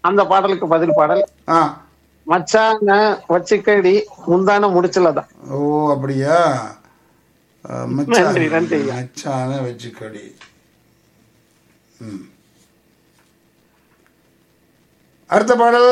அந்த பாடலுக்கு பதில் பாடல் ஆ மச்சான வச்சுக்கடி முந்தான முடிச்சலதான் ஓ அப்படியா அஹ், மச்சான். நன்றி, நன்றி ஐயா. மச்சான வச்சுக்கடி ம். அடுத்த பாடல்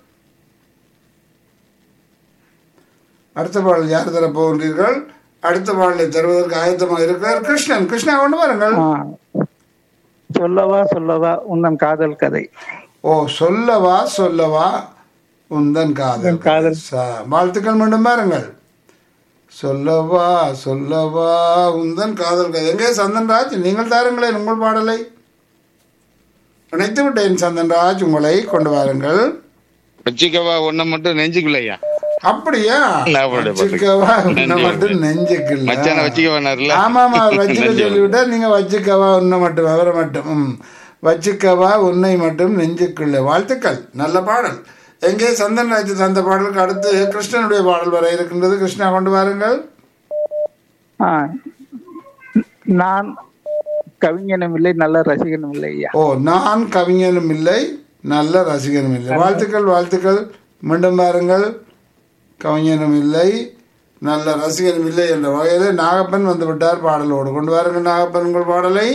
அடுத்த பாடல் யார் தர போகின்றீர்கள் அடுத்த பாடலை தருவதற்கு ஆயத்தமாக இருக்கிறார் கிருஷ்ணன் கிருஷ்ணா கொண்டு வாருங்கள் ஆ. சொல்லவா சொல்லவா உன்னன் காதல் கதை ஓ சொல்லவா சொல்லவா உந்தன் காதல் உந்தன் காதல். ச- வாழ்த்துக்கள் மீண்டும் பாருங்கள் சொல்லவா சொல்லவா உந்தன் காதல் கதை எங்கே சந்தன்ராஜ் நீங்கள் தாருங்களேன் உங்கள் பாடலை இணைத்து விட்டேன் சந்தன்ராஜ் உங்களை கொண்டு வாருங்கள் வச்சுக்கவா ஒன்ன மட்டும் நெஞ்சுக்குள்ளையா அப்படியா நான் பாடுறேன், வச்சுக்கவா உன்னை நன்றி. மட்டும் நெஞ்சுக்குள்ள மச்சான வச்சுக்கவானார்ல ஆமா ஆமா வச்சுக்க நன்றி. சொல்லிவிட்டா நீங்க வச்சுக்கவா உன்னை மட்டும் அவரை மட்டும் ம். வச்சுக்கவா உன்னை மட்டும் நெஞ்சுக்குள்ள வாழ்த்துக்கள் நல்ல பாடல் எங்கே சந்தன் ராஜ் தந்த பாடலுக்கு அடுத்து கிருஷ்ணனுடைய பாடல் வர இருக்கின்றது கிருஷ்ணா கொண்டு வாருங்கள் ஆ. நான் கவிஞனும் இல்லை நல்ல ரசிகனும் இல்லை ஐயா ஓ நான் கவிஞனும் இல்லை நல்ல ரசிகனும் இல்லை வாழ்த்துக்கள் வாழ்த்துக்கள் மீண்டும் பாருங்கள் கவிஞனும் இல்லை நல்ல ரசிகனும் இல்லை என்ற வகையில் நாகப்பன் வந்து விட்டார் பாடலோடு கொண்டு வாருங்கள் நாகப்பன் உங்கள் பாடலை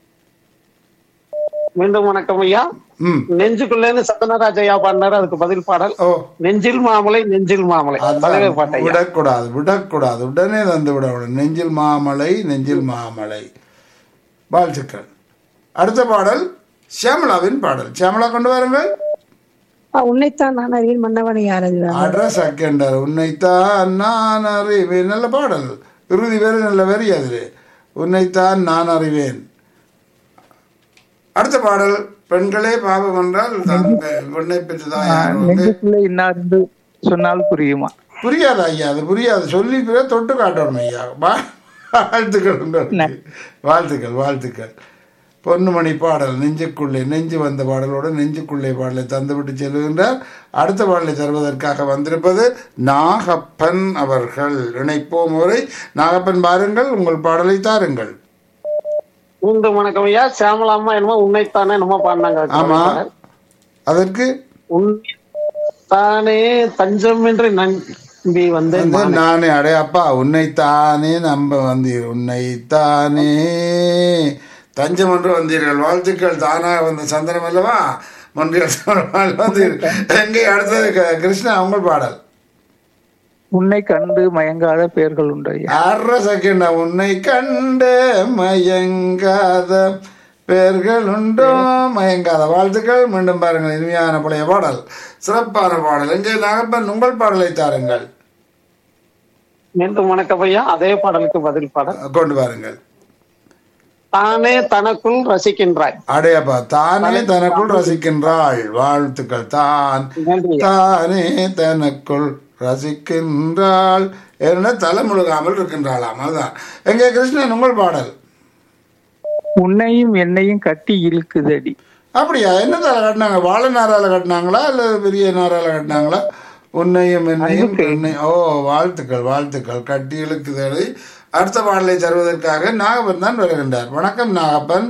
மீண்டும் வணக்கம் ஐயா ம் நெஞ்சுக்குள்ளேன்னு சத்தனராஜ் ஐயா பாடினாரு அதுக்கு பதில் பாடல் ஓ நெஞ்சில் மாமலை நெஞ்சில் மாமலை பதவே அதான் பாட்டையா விடக்கூடாது விடக்கூடாது உடனே தந்து விடக்கூடாது நெஞ்சில் மாமலை நெஞ்சில் மாமலை வாழ்த்துக்கள் அடுத்த பாடல் சியாமலாவின் பாடல் சியாமலா கொண்டு வாருங்கள் ஆ, உன்னைத்தான் நான் அறிவேன் மன்னவனை யார் அறிவார் அட்ரஸ் செகண்டர் உன்னைத்தான் நான் அறிவேன் நல்ல பாடல் இறுதி வேறு நல்ல வரி அது உன்னைத்தான் நான் அறிவேன் அடுத்த பாடல் பெண்களே பாவம் என்றால் தான் பெண்ணை பெற்றுதான் யாரோ வந்து- நெஞ்சுக்குள்ளே இன்னார் என்று சொன்னால் புரியுமா புரியாது ஐயா அது புரியாது சொல்லி பிறகு தொட்டு காட்டணும் ஐயா வா- வாழ்த்துக்கள் உங்களுக்கு. வாழ்த்துக்கள் வாழ்த்துக்கள் பொன்னுமணி பாடல் நெஞ்சுக்குள்ளே நெஞ்சு வந்த பாடலோடு நெஞ்சுக்குள்ளே பாடலை தந்துவிட்டு செல்கின்றார் அடுத்த பாடலை தருவதற்காக வந்திருப்பது நாகப்பன் அவர்கள் இணைப்போம் முறை நாகப்பன் பாருங்கள் உங்கள் பாடலை தாருங்கள் மீண்டும் வணக்கம் ஐயா சியாமலா அம்மா என்னமோ உன்னைத்தானே என்னமோ பாடினாங்க அதுக்கு ஆமா பதில் பாடல். அதற்கு உன்னைத்தானே தஞ்சம் என்று நம்பி வந்தேன் வந்து மானே. நானே அடே அப்பா உன்னைத்தானே நம்ப வந்தீர் உன்னைத்தானே தஞ்சம் என்று வந்தீர்கள் வாழ்த்துக்கள் தானாக வந்த சந்தனம் அல்லவா மன்றியல் வந்தீர் எங்கே அடுத்தது க- கிருஷ்ணா உங்கள் பாடல் உன்னை கண்டு மயங்காத பெயர்கள் உண்டு ஐயா அரை செகண்ட் உன்னை கண்டு மயங்காத பெயர்கள் உண்டோ மயங்காத வாழ்த்துக்கள் மீண்டும் பாருங்கள் இனிமையான பழைய பாடல் சிறப்பான பாடல் எங்கே நாகப்பன் உங்கள் பாடலை தாருங்கள் மீண்டும் வணக்கம் ஐயா அதே பாடலுக்கு பதில் பாடல் கொண்டு வாருங்கள் தானே தனக்குள் ரசிக்கின்றாய் அடையப்பா தானே தனக்குள் ரசிக்கின்றாள் வாழ்த்துக்கள் தான் நன்றி தானே தனக்குள் ரசிக்கின்றாள் என்ன தலை முழுகாமல் இருக்கின்றாளாம் அதுதான் எங்கே கிருஷ்ணன் உங்கள் பாடல் உன்னையும் என்னையும் கட்டி இழுக்குதடி அப்படியா என்ன தலை கட்டினாங்க வாழை நாரால கட்டினாங்களா இல்ல பெரிய நாரால கட்டினாங்களா உன்னையும் என்னையும் என்னை ஓ வாழ்த்துக்கள் வாழ்த்துக்கள் கட்டி இழுக்குதடி அடுத்த பாடலை தருவதற்காக நாகப்பன் தான் வருகின்றார் வணக்கம் நாகப்பன்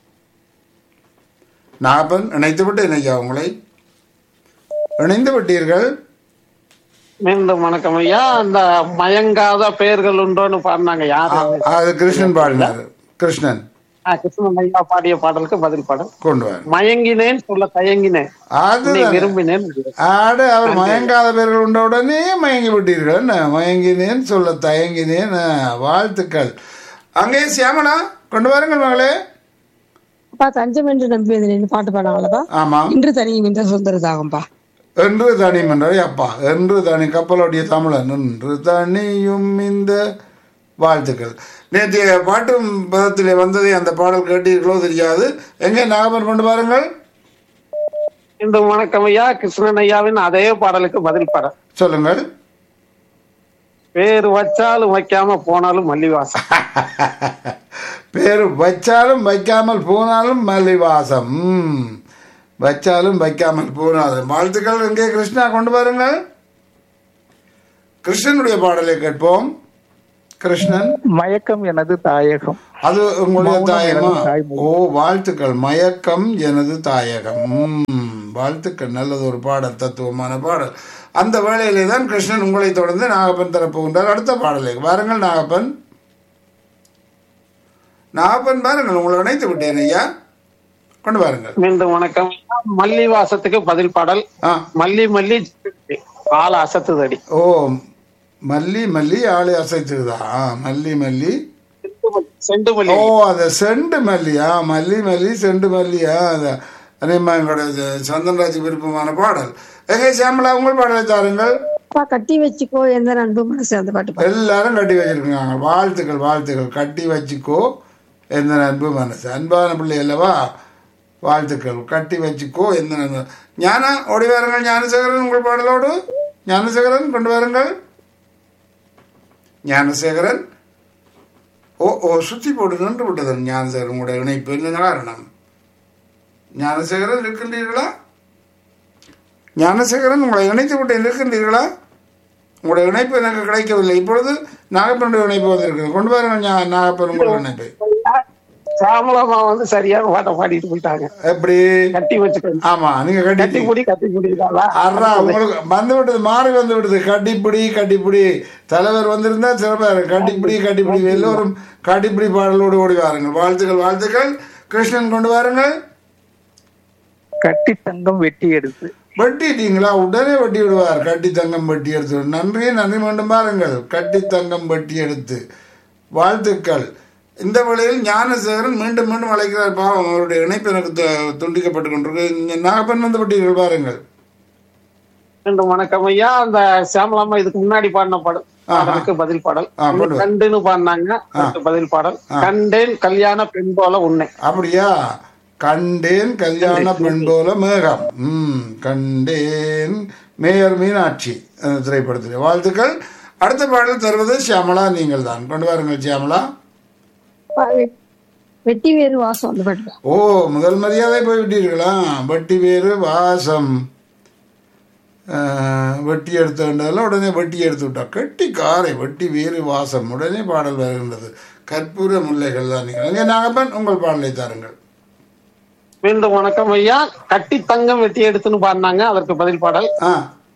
நாகப்பன் இணைத்து விட்டு இணையா உங்களை இணைந்து விட்டீர்கள் மீண்டும் வணக்கம் ஐயா அந்த மயங்காத பெயர்கள் உண்டோன்னு பாடினாங்க யாரு அ- அது கிருஷ்ணன் பாடினார் கிருஷ்ணன் ஆ, கிருஷ்ணன் ஐயா பாடிய பாடலுக்கு பதில் பாடல் கொண்டு வார் மயங்கினேன் சொல்ல தயங்கினேன் அது உன்னை விரும்பினேன் ஆடு அவர் மயங்காத பேர்கள் உண்ட உடனே மயங்கி விட்டீர்கள் என்ன மயங்கினேன் சொல்ல தயங்கினேன் ஆ, வாழ்த்துக்கள் அங்கே சியாமலா கொண்டு வாருங்கள் மகளே அப்பா தஞ்சம் என்று நம்பி வந்தேன் பாட்டு பாடாங்களப்பா ஆமாம் இன்று தனியும் இந்த சுதந்திர தாகம்பா என்று தனி மன்றாய் அப்பா என்று தனி கப்பலோடைய தமிழன் என்று தனியும் இந்த வாழ்த்துக்கள் நேற்றைய பாட்டும் பதத்திலே வந்ததை அந்த பாடல் கேட்டீர்களோ தெரியாது எங்கே நாகப்பன் கொண்டு பாருங்கள் மீண்டும் வணக்கம் ஐயா கிருஷ்ணன் ஐயாவின் அதே பாடலுக்கு பதில் பாடல் சொல்லுங்கள் பேர் வச்சாலும் வைக்காம போனாலும் மல்லிவாசம் பேர் வச்சாலும் வைக்காமல் போனாலும் மல்லிவாசம் ம். வச்சாலும் வைக்காமல் போனாலும் வாழ்த்துக்கள் எங்கே கிருஷ்ணா கொண்டு பாருங்கள் கிருஷ்ணனுடைய பாடலை கேட்போம் கிருஷ்ணன் மயக்கம் எனது தாயகம் அது உங்களுடைய மௌனம் தாயமா எனது தாய்மொழி. ஓ வாழ்த்துக்கள் மயக்கம் எனது தாயகம் ம், வாழ்த்துக்கள் நல்லது ஒரு பாடல் தத்துவமான பாடல் அந்த வேளையிலே தான் கிருஷ்ணன் உங்களை தொடர்ந்து நாகப்பன் தரப்போகின்றார் அடுத்த பாடலை வாருங்கள் நாகப்பன் நாகப்பன் பாருங்கள் உங்களை இணைத்து விட்டேன் ஐயா கொண்டு வாருங்கள் மீண்டும் வணக்கம் மல்லி வாசத்துக்கு பதில் பாடல் ஆ மல்லி மல்லி ஆள் அசத்துதடி ஓ மல்லி மல்லி ஆளை அசைத்துதா ஆ, மல்லி மல்லி செண்டு மல்லி ஓ அந்த செண்டு மல்லியா மல்லி மல்லி செண்டு மல்லியா அந்த அதேமா எங்களோட ச- சந்தன்ராஜ் விருப்பமான பாடல் எங்க சியாமலா உங்கள் பாடலை தாருங்கள் அப்பா கட்டி வச்சுக்கோ எந்த அன்பு மனசு அந்த பாட்டு பாடு எல்லாரும் கட்டி வச்சிருக்காங்க வாழ்த்துக்கள் வாழ்த்துக்கள் கட்டி வச்சுக்கோ எந்த அன்பு மனசு அன்பான பிள்ளை அல்லவா வாழ்த்துக்கள் கட்டி வச்சுக்கோ எந்த நண்பு ஞானா ஓடி வாருங்கள் ஞானசேகரன் உங்கள் பாடலோடு ஞானசேகரன் கொண்டு வாருங்கள் ஞானசேகரன் ஓ ஓ சுத்தி போட்டு நின்று விட்டது ஞானசேகரன் உங்களுடைய இணைப்பு என்ன காரணம் ஞானசேகரன் இருக்கின்றீர்களா ஞானசேகரன் உங்களை இணைத்து விட்டு இருக்கின்றீர்களா உங்களுடைய இணைப்பு எனக்கு கிடைக்கவில்லை இப்பொழுது நாகப்பனுடைய இணைப்பு வந்திருக்கிறது கொண்டு வாருங்கள் ஞா- நாகப்பன் உங்களுடைய இணைப்பை சாமலமா வந்து சரியான பாட்டை பாடிட்டு போயிட்டாங்க எப்படி கட்டி வச்சுக்கோ ஆமா நீங்க கட்டி கட்டி முடி கட்டி முடிதாளா அறா உங்களுக்கு வந்து விட்டது மாறி வந்து விட்டது கட்டிப்பிடி கட்டிப்பிடி தலைவர் வந்திருந்தா சிறப்பா இருக்கு கட்டிப்பிடி கட்டிப்பிடி எல்லோரும் கட்டிப்பிடி பாடலோடு ஓடி வாருங்கள் வாழ்த்துக்கள் வாழ்த்துக்கள் கிருஷ்ணன் கொண்டு வாருங்கள் கட்டி தங்கம் வெட்டி எடுத்து வெட்டிட்டீங்களா உடனே வெட்டி விடுவார் கட்டி தங்கம் வெட்டி எடுத்து நன்றி நன்றி மீண்டும் பாருங்கள் கட்டி தங்கம் வெட்டி எடுத்து வாழ்த்துக்கள் இந்த வேளையில் ஞானசேகரன் மீண்டும் மீண்டும் அழைக்கிறார் பாவம் அவருடைய இணைப்பு எனக்கு து- துண்டிக்கப்பட்டு கொண்டிருக்கு இங்க நாகப்பன் வந்து விட்டீர்கள் பாருங்கள் மீண்டும் வணக்கம் ஐயா அந்த சாமலாமா இதுக்கு முன்னாடி பாடின பாடல் ஆஹா. அதுக்கு பதில் பாடல் ஆ, கொண்டு வா. கண்டுன்னு பாடினாங்க அதுக்கு பதில் பாடல் கண்டேன் கல்யாண பெண் போல உன்னை அப்படியா கண்டேன் கல்யாண பெண் போல மேகம் ம் கண்டேன் மேயர் மீனாட்சி அந்த திரைப்படத்தில் வாழ்த்துக்கள் அடுத்த பாடல் தருவது சியாமலா நீங்கள் தான் கொண்டு வாருங்கள் சியாமலா அப்பா, வெ- வெட்டி வேறு வாசம் அந்த பாட்டு பாடு. ஓ முதல் மரியாதை போய் விட்டீர்களா வெட்டி வேறு வாசம் ஆஹ், வெட்டி எடுத்து வேண்டதில் உடனே வெட்டி எடுத்து விட்டா கெட்டி காரை வெட்டி வேறு வாசம் உடனே பாடல் வருகின்றது கற்பூர முல்லைகள் தான் நீங்கள் இங்கே நாகப்பன் உங்கள் பாடலை தாருங்கள் மீண்டும் வணக்கம் ஐயா கட்டி தங்கம் வெட்டி எடுத்துன்னு பாடினாங்க அதற்கு பதில் பாடல் ஆ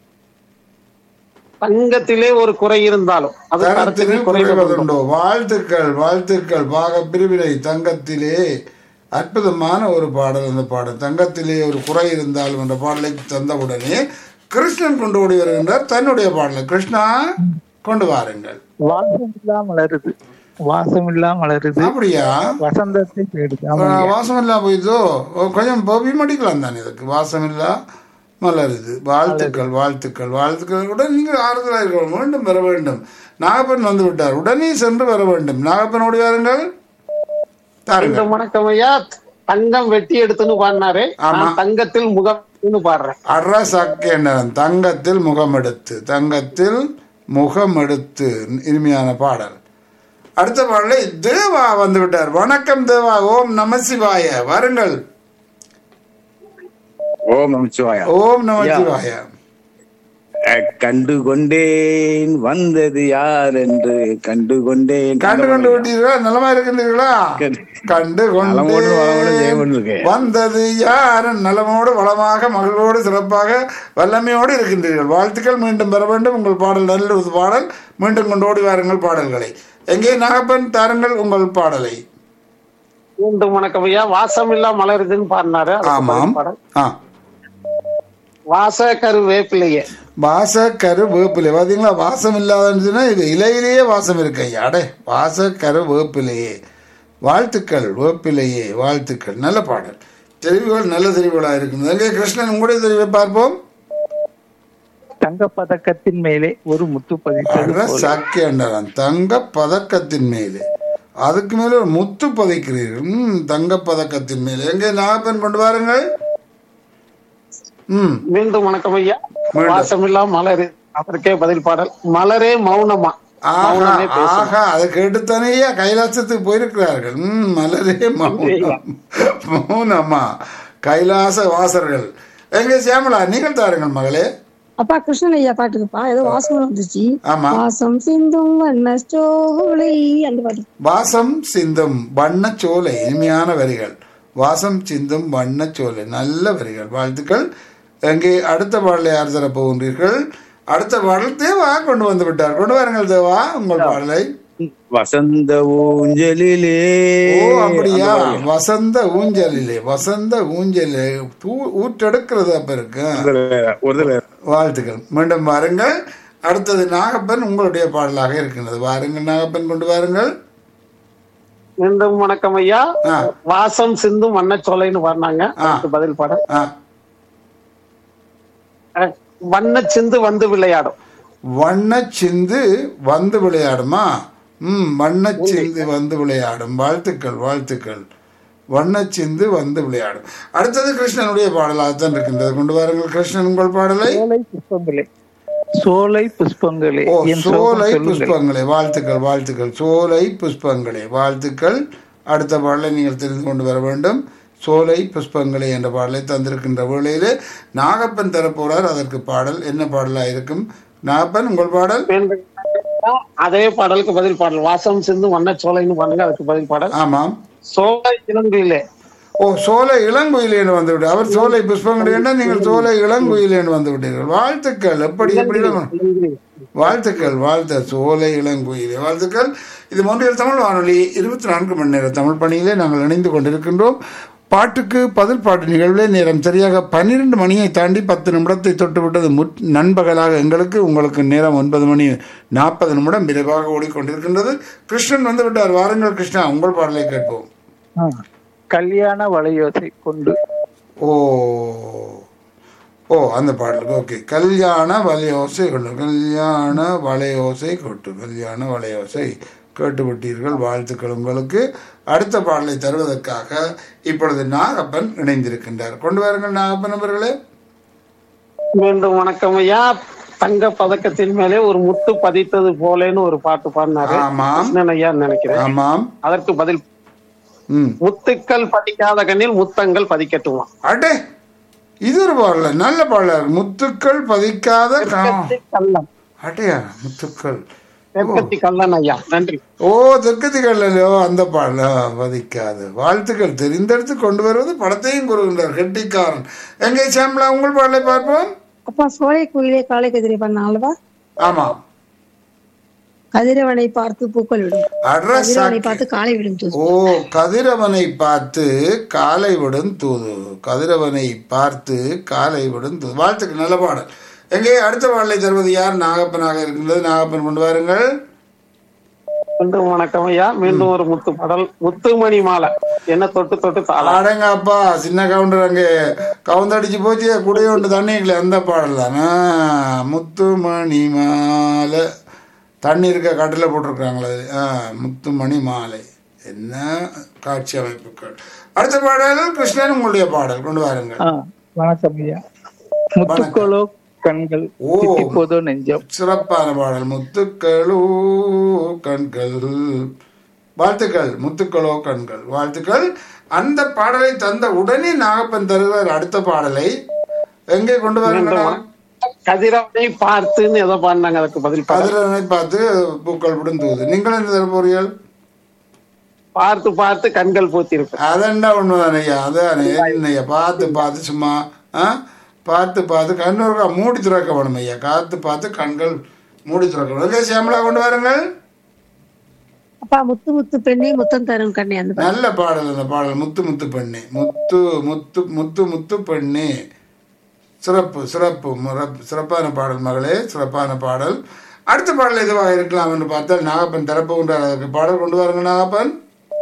தங்கத்திலே ஒரு குறை இருந்தாலும் அது தரத்திலே தரத்திலே குறைவதுண்டோ குறைவதுண்டோ வாழ்த்துக்கள் வாழ்த்துக்கள் பாக பிரிவினை தங்கத்திலே அற்புதமான ஒரு பாடல் அந்த பாடல் தங்கத்திலே ஒரு குறை இருந்தாலும் என்ற பாடலை தந்தவுடனே கிருஷ்ணன் கொண்டு ஓடி வருகின்றார் தன்னுடைய பாடலை கிருஷ்ணா கொண்டு வாருங்கள் வாசம் இல்லா மலருது வாசம் இல்லா மலருது அப்படியா வசந்தத்தை தேடுது ஆ, ஆமா வாசம் இல்லா போயிதோ ஓ, கொஞ்சம் பவி மடிக்கலாம் தானே இதுக்கு வாசம் இல்லா மலருது வாழ்த்துக்கள் வாழ்த்துக்கள் வாழ்த்துக்கள் உடன் நீங்கள் ஆறுதலாக இருக்க மீண்டும் வர வேண்டும் நாகப்பன் வந்து விட்டார் உடனே சென்று வர வேண்டும் நாகப்பன் ஓடி வாருங்கள் தாருங்கள் மீண்டும் வணக்கம் ஐயா தங்கம் வெட்டி எடுத்துன்னு பாடினாரு ஆமா. நான் தங்கத்தில் முகம் பாடுறேன் அற சக்கேண்டரன் தங்கத்தில் முகம் எடுத்து தங்கத்தில் முகம் எடுத்து இனிமையான பாடல் அடுத்த பாடலை தேவா வந்து விட்டார் வணக்கம் தேவா ஓம் நம சிவாய வாருங்கள் ஓம் நமச்சிவாயா ஓம் நம யா. சிவாய அஹ், கண்டு கொண்டேன் வந்தது யார் என்று கண்டு கொண்டேன் கண்டு கொண்டு விட்டீர்களா நலமா இருக்கின்றீர்களா கண்டு- கண்டு நலமோடு வளமோடு ஜெயமோடு இருக்கேன். வந்தது யார் நலமோடு வளமாக மகிழ்வோடு சிறப்பாக வல்லமையோடு இருக்கின்றீர்கள் வாழ்த்துக்கள் மீண்டும் பெற வேண்டும் உங்கள் பாடல் நல்ல ஒரு பாடல் மீண்டும் கொண்டு ஓடி வாருங்கள் பாடல்களை எங்கே நாகப்பன் தாருங்கள் உங்கள் பாடலை மீண்டும் வணக்கம் ஐயா வாசம் இல்லா மலருதுன்னு பாடினாரு அதுக்கு ஆமாம் பதில் பாடல் ஆ வாச கரு வேப்பிலையே வாச கரு வேப்பிலை பார்த்தீங்களா வாசம் இல்லாதன்னு சொன்னா இது இலையிலேயே வாசம் இருக்கு ஐயா அடே வாச கரு வேப்பிலையே வாழ்த்துக்கள் வேப்பிலையே வாழ்த்துக்கள் நல்ல பாடல் தெரிவுகள் நல்ல தெரிவுகளாக இருக்குது எங்கே கிருஷ்ணன் உங்களுடைய தெரிவை பார்ப்போம் தங்க பதக்கத்தின் மேலே ஒரு முத்து பதித்தது அட போல. சக்கேண்டரன் தங்க பதக்கத்தின் மேலே அதுக்கு மேலே ஒரு முத்து பதிக்கிறீர்கள் ம் தங்க பதக்கத்தின் மேலே எங்கே நாகப்பன் கொண்டு வாருங்கள் ம் மீண்டும் வணக்கம் ஐயா மீண்டும். வாசம் இல்லா மலரு அதற்கே பதில் பாடல் மலரே மௌனமா ஆஹா மௌனமே பேசும் ஆஹா அதை கேட்டுத்தானேயா கைலாசத்துக்கு போயிருக்கிறார்கள் ம் மலரே மௌனம் மௌனமா கைலாச வாசர்கள் எங்க சியாமலா நீங்கள் தாருங்கள் மகளே அப்பா கிருஷ்ணன் ஐயா பாட்டுக்குப்பா ஏதோ வாசம் வந்துச்சு ஆமா. வாசம் சிந்தும் வண்ண சோலை அந்த பாட்டு வாசம் சிந்தும் வண்ணச்சோலை இனிமையான வரிகள் வாசம் சிந்தும் வண்ணச்சோலை நல்ல வரிகள் வாழ்த்துக்கள் எங்கே அடுத்த பாடலை யார் தர போகின்றீர்கள் அடுத்த பாடல் தேவா கொண்டு வந்து விட்டார் கொண்டு வாருங்கள் தேவா உங்கள் பாடலை வசந்த ஊஞ்சலிலே ஓ அப்படியா வசந்த ஊஞ்சலிலே வசந்த ஊஞ்சலிலே தூ- ஊற்றெடுக்கிறது அப்ப இருக்கு ஒரு தடவை, ஒரு தடவை. வாழ்த்துக்கள் மீண்டும் வாருங்கள் அடுத்தது நாகப்பன் உங்களுடைய பாடலாக இருக்கின்றது வாருங்கள் நாகப்பன் கொண்டு வாருங்கள் மீண்டும் வணக்கம் ஐயா ஆ. வாசம் சிந்தும் வண்ணச்சோலைன்னு பாடினாங்க ஆ. அதுக்கு பதில் பாட ஆ வண்ண சிந்து வந்து விளையாடும் வண்ணச்சிந்து வந்து விளையாடுமா ம் வண்ணச்சிந்து வந்து விளையாடும் வாழ்த்துக்கள் வாழ்த்துக்கள் வண்ணச்சிந்து வந்து விளையாடும் அடுத்தது கிருஷ்ணனுடைய பாடலாகத்தான் இருக்கின்றது கொண்டு வாருங்கள் கிருஷ்ணன் உங்கள் பாடலை சோலை புஷ்பங்களே சோலை புஷ்பங்களே ஓ என் சோகம் சோலை சொல்லுங்கள். புஷ்பங்களே வாழ்த்துக்கள் வாழ்த்துக்கள் சோலை புஷ்பங்களே வாழ்த்துக்கள் அடுத்த பாடலை நீங்கள் தெரிந்து கொண்டு வர வேண்டும் சோலை புஷ்பங்களே என்ற பாடலை தந்திருக்கின்ற வேளையிலே நாகப்பன் தரப்போறார் அதற்கு பாடல் என்ன பாடலா இருக்கும் நாகப்பன் உங்கள் பாடல் மீண்டும் அதே பாடலுக்கு பதில் பாடல் வாசம் சிந்தும் வண்ணச்சோலைன்னு பாருங்க அதுக்கு பதில் பாடல் ஆமாம் சோலை இளங்குயிலே ஓ சோலை இளங்குயிலேன்னு வந்து விட்டு அவர் சோலை புஷ்பங்களே என்றால் நீங்கள் சோலை இளங்குயிலேன்னு வந்து விட்டீர்கள் வாழ்த்துக்கள் எப்படி எப்படி வாழ்த்துக்கள் வாழ்த்த சோலை இளங்குயிலே வாழ்த்துக்கள் இது மொன்றியல் தமிழ் வானொலி இருபத்தி நான்கு மணி நேர தமிழ் பணியிலே நாங்கள் இணைந்து கொண்டிருக்கின்றோம் பாட்டுக்கு பதில் பாட்டு நிகழ்விலே நேரம் சரியாக பன்னிரண்டு மணியை தாண்டி பத்து நிமிடத்தை தொட்டுவிட்டது முற் நண்பகலாக எங்களுக்கு உங்களுக்கு நேரம் ஒன்பது மணி நாற்பது நிமிடம் விரைவாக ஓடிக்கொண்டிருக்கின்றது கிருஷ்ணன் வந்து விட்டார் வாருங்கள் கிருஷ்ணா உங்கள் பாடலை கேட்போம் ஆ. கல்யாண வளையோசை கொண்டு ஓ ஓ அந்த பாடலுக்கு ஓகே கல்யாண வலையோசை கொண்டு கல்யாண வலையோசை கொட்டு கல்யாண வலையோசை கேட்டுவிட்டீர்கள் வாழ்த்துக்கள் உங்களுக்கு அடுத்த பாடலை தருவதற்காக இப்பொழுது நாகப்பன் இணைந்திருக்கின்றார் கொண்டு வாருங்கள் நாகப்பன் அவர்களே மீண்டும் வணக்கம் ஐயா தங்க பதக்கத்தின் மேலே ஒரு முத்து பதித்தது போலேன்னு ஒரு பாட்டு பாடினாரு ஆமாம் கிருஷ்ணன் ஐயா நினைக்கிறேன் ஆமாம் அதற்கு பதில் ம் முத்துக்கள் பதிக்காத கண்ணில் முத்தங்கள் பதிக்கட்டுமா அடே இது ஒரு பாடல நல்ல பாடலர் முத்துக்கள் பதிக்காத கா- கள்ளம் அடையா முத்துக்கள் தெற்கத்தி கள்ளன் ஐயா நன்றி ஓ தெற்கத்திகள்லையோ அந்த பாடல பதிக்காது வாழ்த்துக்கள் தெரிந்தெடுத்து கொண்டு வருவது படத்தையும் கூறுகின்றார் கெட்டிக்காரன் எங்கே சாம்பலா உங்கள் பாடலை பார்ப்போம் அப்பா சோலை குயிலே காலை கதிரை பண்ணாலவா ஆமாம் கதிரவனை பார்த்து பூக்கள் விடும் அட்ரஸ் கதிரவனை பார்த்து காலை விடும் தூது ஓ கதிரவனை பார்த்து காலை விடும் தூது கதிரவனை பார்த்து காலை விடும் தூது வாழ்த்துக்கள் நல்ல பாடல் எங்கே அடுத்த பாடலை தருவது யார் நாகப்பனாக இருக்கின்றது நாகப்பன் கொண்டு வாருங்கள் மீண்டும் வணக்கம் ஐயா மீண்டும் ஒரு முத்து பாடல் முத்துமணி மாலை என்ன தொட்டு தொட்டு தாளா அடங்க அப்பா சின்ன கவுண்டர் அங்கே கவுந்தடிச்சு போச்சு குடைய ஒன்று தண்ணிக்கல அந்த பாடல் தானே முத்துமணி மாலை தண்ணி இருக்க கட்டில் போட்டிருக்காங்களே அது. ஆ முத்துமணி மாலை என்ன காட்சி அமைப்புகள் அடுத்த பாடல் கிருஷ்ணன் உங்களுடைய பாடல் கொண்டு வாருங்கள் ஆ, வணக்கம் ஐயா முத்துக்களோ கண்கள் ஓ. தித்திப்போதோ நெஞ்சம் சிறப்பான பாடல் முத்துக்களோ கண்கள் வாழ்த்துக்கள் முத்துக்களோ கண்கள் வாழ்த்துக்கள் அந்த பாடலை தந்த உடனே நாகப்பன் தருகிறார் அடுத்த பாடலை எங்கே கொண்டு வரணும் கதிரவனை பார்த்துன்னு ஏதோ பாடினாங்க அதுக்கு பதில் பாடல் கதிரவனை பார்த்து பூக்கள் விடுந்தூது நீங்கள் என்ன தர போறீர்கள் பார்த்து பார்த்து கண்கள் பூத்திருப்பேன் அதென்ன உண்மைதானே ஐயா அதானே என்னய்யா பார்த்து பார்த்து சும்மா ஆ பார்த்து பார்த்து கண்ணூருக்கா மூடி திறக்க வேணும் ஐயா காத்து பார்த்து கண்கள் மூடி திறக்க வேணும் ஓகே, சியாமளா கொண்டு வாருங்கள் அப்பா முத்து முத்து பெண்ணே முத்தம் தரும் கண்ணே அந்த பாட்டு. நல்ல பாடல் அந்த பாடல் முத்து முத்து பெண்ணே முத்து முத்து முத்து முத்து பெண்ணே சிறப்பு சிறப்பு முறப்- சிறப்பான பாடல் மகளே சிறப்பான பாடல் அடுத்த பாடல் எதுவாக இருக்கலாம் என்று பார்த்தால் நாகப்பன் திறப்புகின்றார் அதற்கு பாடல் கொண்டு வாருங்க நாகப்பன்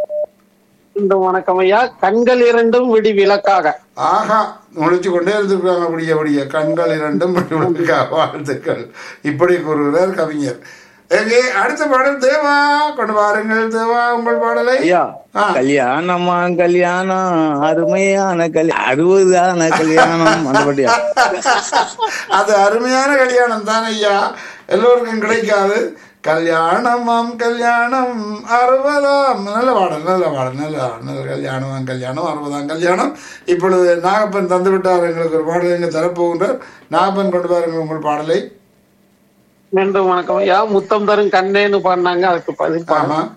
மீண்டும் வணக்கம் ஐயா கண்கள் இரண்டும் விடி விளக்காக ஆஹா நுழைச்சு கொண்டே இருந்திருக்காங்க அப்படியே அப்படியே கண்கள் இரண்டும் விளக்கா. வாழ்த்துக்கள் இப்படி கூறுகிறார் கவிஞர் எங்கே அடுத்த பாடல் தேவா கொண்டு வாருங்கள் தேவா உங்கள் பாடலை ஐயா ஆ. கல்யாணமா கல்யாணம் அருமையான கல்யாணம் அறுபதான கல்யாணம் அந்த பாட்டியா அது அருமையான கல்யாணம் தான் ஐயா எல்லோருக்கும் கிடைக்காது கல்யாணமாம் கல்யாணம் அறுபதாம் நல்ல பாடல் நல்ல பாடல் நல்ல பாடல் நல்ல கல்யாணமாம் கல்யாணம் அறுபதாம் கல்யாணம் இப்பொழுது நாகப்பன் தந்து விட்டார் எங்களுக்கு ஒரு பாடலை இங்கே தரப்போகின்றார் நாகப்பன் கொண்டு பாருங்கள் உங்கள் பாடலை மீண்டும் வணக்கம் ஐயா முத்தம் தரும் கண்ணேன்னு பாடினாங்க அதுக்கு பதில் பாடல் ஆமா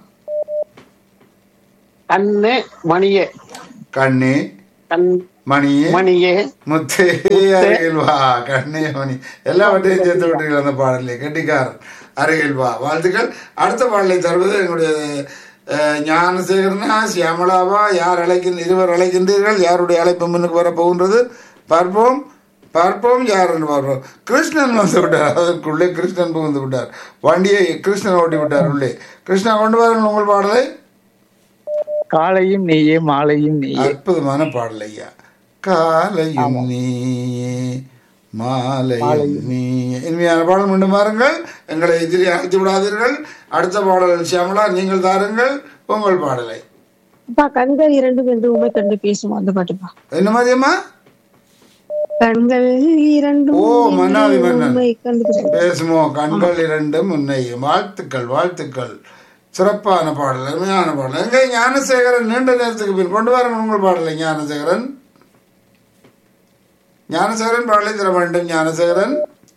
கண்ணே மணியே கண்ணே கண் மணியே மணியே முத்தே அருகில் வா கண்ணே மணி எல்லாவற்றையும் சேர்த்து விட்டீர்கள் அந்த பாடலை கெட்டிக்காரன் அருகில் வா வாழ்த்துக்கள் அடுத்த பாடலை தருவது எங்களுடைய அஹ், ஞானசேகரனா சியாமலாவா யார் அழைக்கின்ற இருவர் அழைக்கின்றீர்கள் யாருடைய அழைப்பு முன்னுக்கு வர போகின்றது பார்ப்போம் பார்ப்போம் யார் என்று பார்ப்போம் கிருஷ்ணன் வந்து விட்டார் அதற்குள்ளே கிருஷ்ணன் புகுந்து விட்டார் வண்டியை கிருஷ்ணன் ஓட்டி விட்டார் உள்ளே கிருஷ்ணா கொண்டு வாருங்கள் உங்கள் பாடலை காலையும் நீயே மாலையும் நீயே அற்புதமான பாடல் ஐயா காலையும் நீயே மாலையும் நீயே இனிமையான பாடல் மீண்டும் பாருங்கள் எங்களை இதில் அழைத்து விடாதீர்கள் அடுத்த பாடல் சியாமலா நீங்கள் தாருங்கள் உங்கள் பாடலை அப்பா கண்கள் இரண்டும் என்று உண்மை கண்டு பேசும் அந்த பாட்டுப்பா என்ன மாதிரியம்மா கண்கள் இரண்டும் ஓ, மன்னாதி மன்னன். உண்மை கண்டு பேசும் பேசுமோ கண்கள் இரண்டும் உன்னை வாழ்த்துக்கள் வாழ்த்துக்கள் சிறப்பான பாடல் அருமையான பாடல் எங்கே ஞானசேகரன் நீண்ட நேரத்துக்கு பின் கொண்டு வாருங்கள் உங்கள் பாடலை ஞானசேகரன் ஞானசேகரன் பாடலை தர வேண்டும் ஞானசேகரன்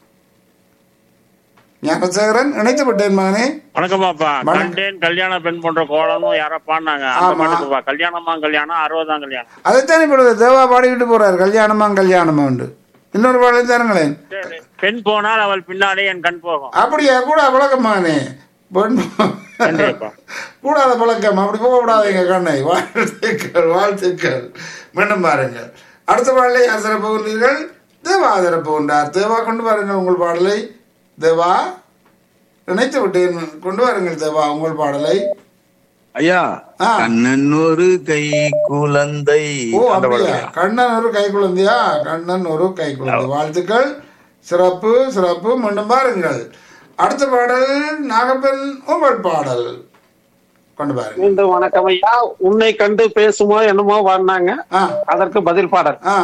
ஞானசேகரன் இணைத்து விட்டேன் மகனே வணக்கம் பாப்பா வணக்கம். கண்டேன் கல்யாண பெண் போன்ற கோலமும் யாரோ பாடினாங்க அந்த ஆமா. பாட்டுக்குப்பா கல்யாணமா கல்யாணம் அறுபதாம் கல்யாணம் அதைத்தான் இப்பொழுது தேவா பாடிக்கிட்டு போறார் கல்யாணமா கல்யாணமா உண்டு இன்னொரு பாடலை தருங்களேன் சரி. பெண் போனால் அவள் பின்னாலே என் கண் போகும் அப்படியா கூட பழக்கம் மகனே பெண் நன்றிப்பா. கூடாத பழக்கம் அப்படி போக கூடாதுங்க கண்ணை வாழ்த்துக்கள் வாழ்த்துக்கள் மீண்டும் பாருங்கள் அடுத்த பாடலை யார் சிறப்பு கொண்டீர்கள் தேவா சிறப்பு கொண்டார் தேவா கொண்டு வாருங்கள் உங்கள் பாடலை தேவா நினைத்து விட்டேன் கொண்டு வாருங்கள் தேவா உங்கள் பாடலை ஐயா ஆ. கண்ணன் ஒரு கை குழந்தை ஓ அந்த அப்படியா பாடலையா கண்ணன் ஒரு கை குழந்தையா கண்ணன் ஒரு கை குழந்தை வாழ்த்துக்கள் சிறப்பு சிறப்பு மீண்டும் பாருங்கள் அடுத்த பாடல் நாகப்பன் உங்கள் பாடல் கொண்டு பாருங்க மீண்டும் வணக்கம் ஐயா உன்னை கண்டு பேசுமோ என்னமோ பாடினாங்க ஆ அதற்கு பதில் பாடல் ஆ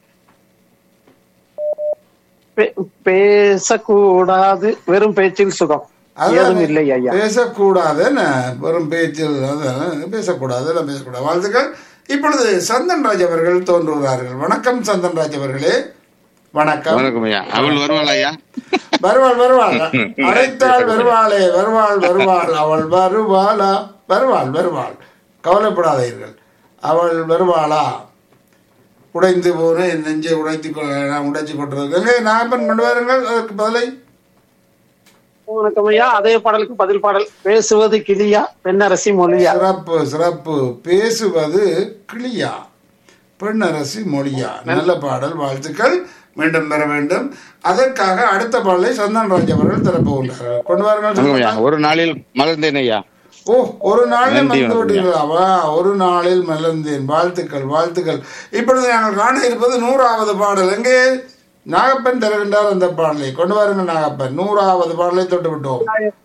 பே- பேசக்கூடாது வெறும் பேச்சில் சுகம் ஏதும் இல்லை ஐயா பேசக்கூடாது என்ன வெறும் பேச்சில் அதான் பேசக்கூடாது எல்லாம் பேசக்கூடாது வாழ்த்துக்கள் இப்பொழுது சந்தன் ராஜ் அவர்கள் தோன்றுகிறார்கள் வணக்கம் சந்தன் ராஜ் அவர்களே வணக்கம் வணக்கம் ஐயா அவள் வருவாள் ஐயா வருவாள் வருவாள் அழைத்தாள் வருவாளே வருவாள் வருவாள் அவள் வருவாளா வருவாள் வருவாள் கவலைப்படாதீர்கள் அவள் வருவாளா உடைந்து போன என் நெஞ்சை உடைத்து நான் உடைச்சு கொண்டிருக்கேன் நாகப்பன் கொண்டு வாருங்கள் அதற்கு பதிலை வணக்கம் ஐயா அதே பாடலுக்கு பதில் பாடல் பேசுவது கிளியா பெண்ணரசி மொழியா சிறப்பு சிறப்பு பேசுவது கிளியா பெண்ணரசி மொழியா நல்ல பாடல் வாழ்த்துக்கள் மீண்டும் பெற வேண்டும் அதற்காக அடுத்த பாடலை சந்தன் ராஜ் அவர்கள் திறப்பு கொண்டார்கள் கொண்டு வாருங்கள் வணக்கம் ஐயா சந்தன். ஒரு நாளில் மலர்ந்தேன் ஐயா ஓ ஒரு நாளில் நன்றி, மறந்து வணக்கம். விட்டீர்களா வா ஒரு நாளில் மலர்ந்தேன் வாழ்த்துக்கள் வாழ்த்துக்கள் இப்பொழுது நாங்கள் காண இருப்பது நூறாவது பாடல் எங்கே நாகப்பன் தருகின்றார் அந்த பாடலை கொண்டு வாருங்கள் நாகப்பன் நூறாவது பாடலை தொட்டு விட்டோம்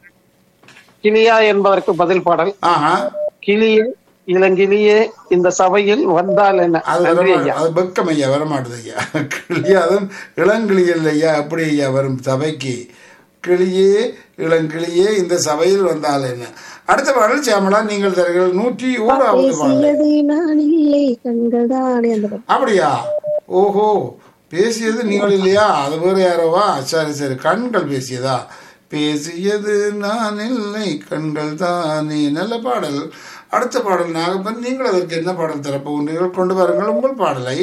கிளியா என்பதற்கு பதில் பாடல் ஆஹா கிளியே இளங்கிளியே இந்த சபையில் வந்தால் என்ன அது நன்றி வரமா- ஐயா அது வெக்கம் ஐயா வரமாட்டுது ஐயா கிளியா அதுவும் இளங்கிளியல் ஐயா அப்படி ஐயா வரும் சபைக்கு கிளியே இளங்கிளியே இந்த சபையில் வந்தால் என்ன அடுத்த பாடல் சியாமலா நீங்கள் தருகிறீர்கள் நூற்றி ஓராவது பாடல் பேசியது நான் இல்லை கண்கள் தானே அந்த பாட்டு அப்படியா ஓஹோ பேசியது நீங்கள் இல்லையா அது வேறு யாரோவா சரி சரி கண்கள் பேசியதா பேசியது நான் இல்லை கண்கள் தானே நல்ல பாடல் அடுத்த பாடல் நாகப்பன் நீங்கள் அதற்கு என்ன பாடல் தரப்போகிறீர்கள் கொண்டு வாருங்கள் உங்கள் பாடலை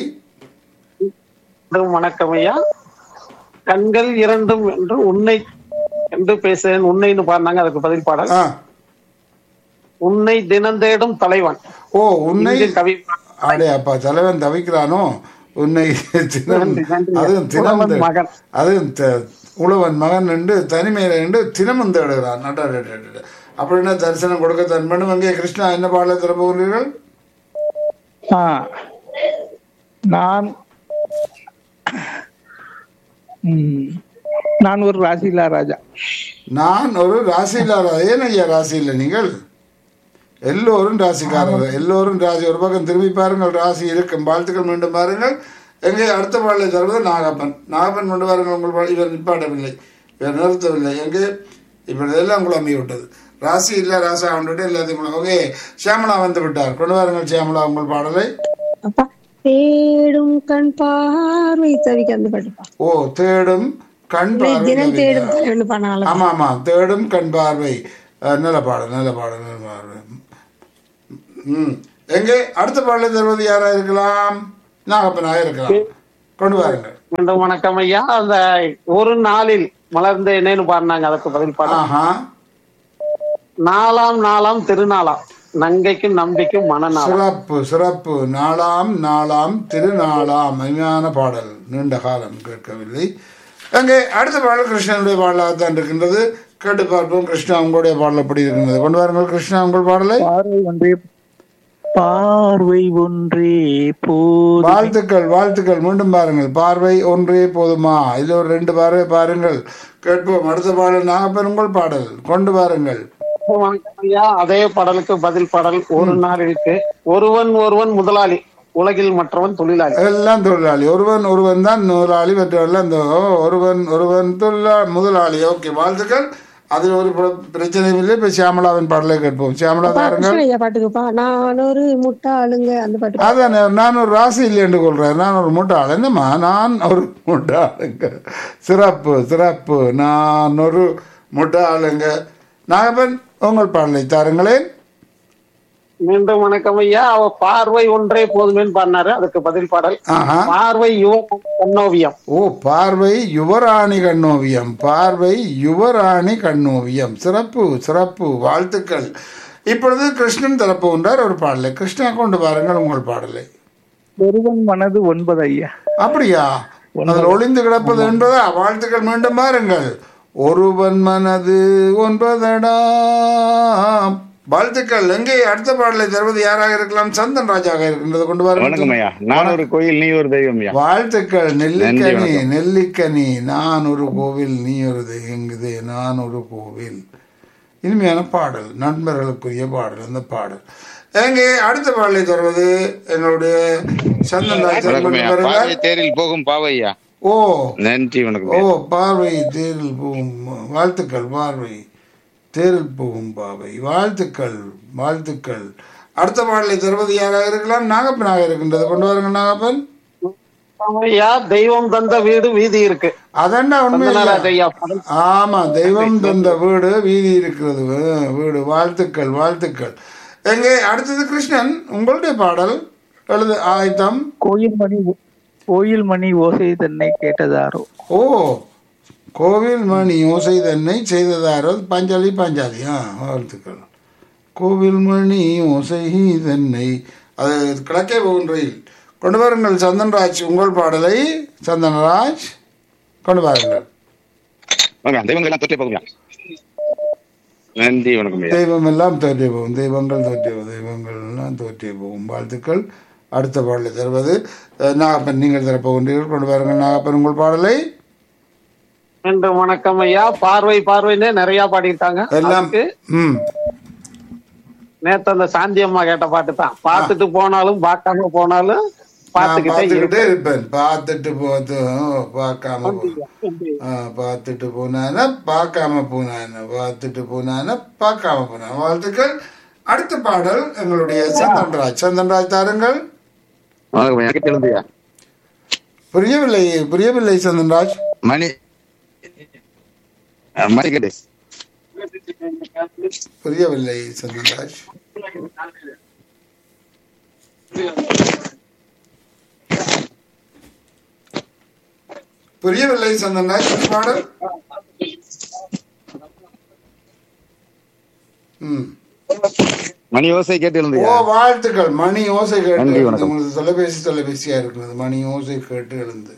மீண்டும் வணக்கம் ஐயா கண்கள் இரண்டும் என்று உன்னை என்று பேசுறேன் உன்னைன்னு பாடினாங்க அதுக்கு பதில் பாடல் ஆ உன்னை தினந்தேடும் தலைவன் ஓ உன்னை இந்திய கவி அடே அப்பா தலைவன் தவிக்கிறானோ உன்னை தினம் நன்றி, நன்றி. அதுவும் தினம் உழவன் மகன். அதுவும் த- உழவன் மகன் என்று தனிமையில என்று தினமும் தேடுகிறான் அடடடடட. அப்படின்னா தரிசனம் கொடுக்க தன் பண்ணும் அங்கே கிருஷ்ணா என்ன பாடலை திறப்புகிறீர்கள் ஆ நான் ம், நான் ஒரு ராசிலா ராஜா நான் ஒரு ராசியில்லா ஏன் ஐயா ராசி இல்லை நீங்கள் எல்லோரும் ராசிக்காரர்கள் எல்லோரும் ராசி ஒரு பக்கம் திரும்பி பாருங்கள் ராசி இருக்கும் வாழ்த்துக்கள் மீண்டும் பாருங்கள் எங்கே அடுத்த பாடலை தருவது நாகப்பன் நாகப்பன் கொண்டு வாருங்கள் உங்கள் பாடல் இவர் நிப்பாடவில்லை இவர் நிறுத்தவில்லை எங்கே இப்ப இதெல்லாம் குழம்பி விட்டது ராசி இல்ல ராசா வந்துட்டு எல்லாத்தையும் குழம்பி- ஓகே சியாமலா வந்து விட்டார் கொண்டு வாருங்கள் சியாமலா உங்கள் பாடலை அப்பா தேடும் கண் பார்வை தவிக்க அந்த பாட்டுப்பா ஓ தேடும் கண் பார்வை தினம் தேடும் கவிதை. தலைவன் பண்ணாலும் ஆமா ஆமா தேடும் கண் பார்வை அஹ், நல்ல பாடல் நல்ல பாடல் நல்ல பாடல் ம் எங்கே அடுத்த பாடலை தருவது யாரா இருக்கலாம் நாகப்பனாக இருக்கலாம் கொண்டு வாருங்கள் மீண்டும் வணக்கம் ஐயா அந்த ஒரு நாளில் மலர்ந்தேனேன்னு பாடினாங்க அதுக்கு பதில் பாடம் ஆஹா நாலாம் நாளாம் திருநாளாம் நங்கைக்கும் நம்பிக்கும் மனநாளாம் சிறப்பு சிறப்பு நாளாம் நாளாம் திருநாளாம் அருமையான பாடல் நீண்ட காலம் கேட்கவில்லை அங்கே அடுத்த பாடல் கிருஷ்ணனுடைய பாடலாக தான் இருக்கின்றது கேட்டு பார்ப்போம் கிருஷ்ணா உங்களுடைய பாடல் எப்படி இருக்கின்றது கொண்டு வாருங்கள் கிருஷ்ணா உங்கள் பாடலை பார்வை ஒன்றே பார்வை ஒன்றே போதும் வாழ்த்துக்கள் வாழ்த்துக்கள் மீண்டும் பாருங்கள் பார்வை ஒன்றே போதுமா இதுல ஒரு ரெண்டு பார்வை பாருங்கள் கேட்போம் அடுத்த பாடல் நாகப்பெருங்கோள் பாடல் கொண்டு வாருங்கள் வணக்கம் ஐயா அதே பாடலுக்கு பதில் பாடல் ஒரு நாள் இருக்கு ஒருவன் ஒருவன் முதலாளி உலகில் மற்றவன் தொழிலாளி எல்லாம் தொழிலாளி ஒருவன் ஒருவன் தான் நூலாளி மற்றவெல்லாம் இந்த ஓ, ஒருவன் ஒருவன் தொழிலா முதலாளி ஓகே வாழ்த்துக்கள் அதில் ஒரு பிர- பிரச்சனையும் இல்லை இப்ப சியாமலாவின் பாடலை கேட்போம் சியாமலா பாருங்கள் கிருஷ்ணன் ஐயா பாட்டுக்குப்பா நான் ஒரு முட்டாளுங்க அந்த பாட்டு அதான் நான் ஒரு ராசி இல்லை என்று கொள்றேன் நான் ஒரு முட்டாள் என்னம்மா நான் ஒரு முட்டாளுங்க சிறப்பு சிறப்பு நான் ஒரு முட்டாளுங்க நாகப்பன் உங்கள் பாடலை தாருங்களேன் மீண்டும் வணக்கம் ஐயா அவ பார்வை ஒன்றே போதுமேன்னு பாடினாரு அதுக்கு பதில் பாடல் ஆஹா பார்வை யுவ கண்ணோவியம் ஓ பார்வை யுவராணி கண்ணோவியம் பார்வை யுவராணி கண்ணோவியம் சிறப்பு சிறப்பு வாழ்த்துக்கள் இப்பொழுது கிருஷ்ணன் தரப்பு ஒன்றார் ஒரு பாடலை கிருஷ்ணா கொண்டு பாருங்கள் உங்கள் பாடலை ஒருவன் மனது ஒன்பது ஐயா அப்படியா அதில் ஒளிந்து கிடப்பது என்பதா வாழ்த்துக்கள் மீண்டும் பாருங்கள் ஒருவன் மனது ஒன்பதடா வாழ்த்துக்கள் எங்கே அடுத்த பாடலை தருவது யாராக இருக்கலாம் சந்தன் ராஜாக இருக்கின்றது கொண்டு வணக்கம் வாருங்கள் ஐயா நான் ஒரு கோயில் நீ ஒரு தெய்வம் ஐயா வாழ்த்துக்கள் நெல்லிக்கனி வணக்கம். நெல்லிக்கனி நான் ஒரு கோவில் நீ ஒரு எங்குது நான் ஒரு கோவில் இனிமையான பாடல் நண்பர்களுக்குரிய பாடல் அந்த பாடல் எங்கே அடுத்த பாடலை தருவது எங்களுடைய சந்தன் ராஜா வணக்கம் ஐயா வருகிறார். பார்வை தேரில் போகும் பாவை ஐயா ஓ நன்றி வணக்கம் ஓ ஐயா பார்வை தேரில் போகும் வாழ்த்துக்கள் பார்வை தேரில் போகும் பாவை வாழ்த்துக்கள் வாழ்த்துக்கள் அடுத்த பாடலை தருவது யாராக இருக்கலாம் நாகப்பனாக இருக்கின்றது கொண்டு வாருங்க நாகப்பன் ஐயா தெய்வம் தந்த வீடு வீதி இருக்கு அதென்ன உண்மை சந்தனராஜ் ஐயா பாடல் ஆமா தெய்வம் தந்த வீடு வீதி இருக்கிறது வீ- வீடு வாழ்த்துக்கள் வாழ்த்துக்கள் எங்கே அடுத்தது கிருஷ்ணன் உங்களுடைய பாடல் எழுது ஆயத்தம் கோயில் மணி கோயில் மணி ஓசை தன்னை கேட்டதாரோ ஓ கோவில் மணி ஓசை தன்னை செய்ததாரோ பஞ்சாலி பஞ்சாலி ஆ வாழ்த்துக்கள் கோவில் மணி ஓசை தன்னை அது கிழக்கே போகின்றையில் கொண்டு வாருங்கள் சந்தன்ராஜ் உங்கள் பாடலை சந்தனராஜ் கொண்டு வாருங்கள் வணக்கம் தெய்வங்கள் எல்லாம் தொற்றே போகும் ஐயா நன்றி வணக்கம் ஐயா தெய்வம் எல்லாம் தோற்றே போகும் தெய்வங்கள் தோற்றே போகும் தெய்வங்கள் எல்லாம் தோற்றே போகும் வாழ்த்துக்கள் அடுத்த பாடலை தருவது அஹ், நாகப்பன் நீங்கள் தரப்போகின்றீர்கள் கொண்டு வாருங்கள் நாகப்பன் உங்கள் பாடலை மீண்டும் வணக்கம் ஐயா பார்வை பார்வைன்னு நிறைய பாடியிருக்காங்க எல்லாம் அதுக்கு ம் நேத்து அந்த சாந்தி அம்மா கேட்ட பாட்டு தான் பார்த்துட்டு போனாலும் பார்க்காம போனாலும் நான் பார்த்துக்கிட்டே பார்த்துக்கிட்டே இருப்பேன் இருப்பேன் பார்த்துட்டு போது பார்க்காம போ- ஆ, பார்த்துட்டு போனானா பார்க்காம போனானா பார்த்துட்டு போனானா பார்க்காம போனானா வாழ்த்துக்கள் அடுத்த பாடல் எங்களுடைய சந்தன்ராஜ் சந்தன்ராஜ் தாருங்கள் வணக்கம் ஐயா கேட்டு எழுந்து ஐயா புரியவில்லை புரியவில்லை சந்தன்ராஜ் மணி அஹ், மணி கேட்டு புரியவில்லை சந்தன்ராஜ் புரியவில்லை சந்தன்ராஜ் இந்த பாடல் ம் மணி ஓசை கேட்டு எழுந்து ஓ ஐயா வாழ்த்துக்கள் மணி ஓசை கேட்டு நன்றி, எழுந்து. வணக்கம். உங்களுக்கு தொலைபேசி தொலைபேசியா இருக்கிறது மணி ஓசை கேட்டு எழுந்து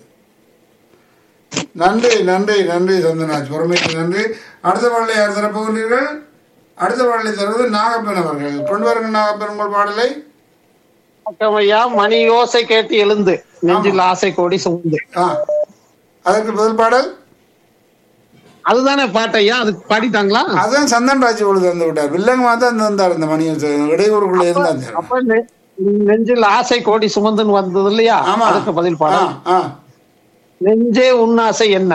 நன்றி நன்றி நன்றி சந்தனாஜ் பொறுமைக்கு நன்றி அடுத்த பாடலை யார் தரப்போகிறீர்கள் அடுத்த பாடலை தருவது நாகப்பன் அவர்கள் கொண்டு வாருங்கள் நாகப்பன் உங்கள் பாடலை வணக்கம் ஐயா மணி யோசை கேட்டு எழுந்து நெஞ்சில் ஆசை கோடி சுமந்து ஆ அதற்கு பதில் பாடல் அதுதானே பாட்டு ஐயா அது பாடிட்டாங்களா அதான் சந்தன் ராஜ் பொழுது வந்து விட்டார் வில்லங்கமா தான் தந்தார் இந்த மணி ஓசை. இடையூறுக்குள்ள இருந்தார் அப்ப நெ- நெஞ்சில் ஆசை கோடி சுமந்துன்னு வந்தது இல்லையா ஆமா அதுக்கு பதில் ஆ, பாடம் ஆ. நெஞ்சே உன்னாசை என்ன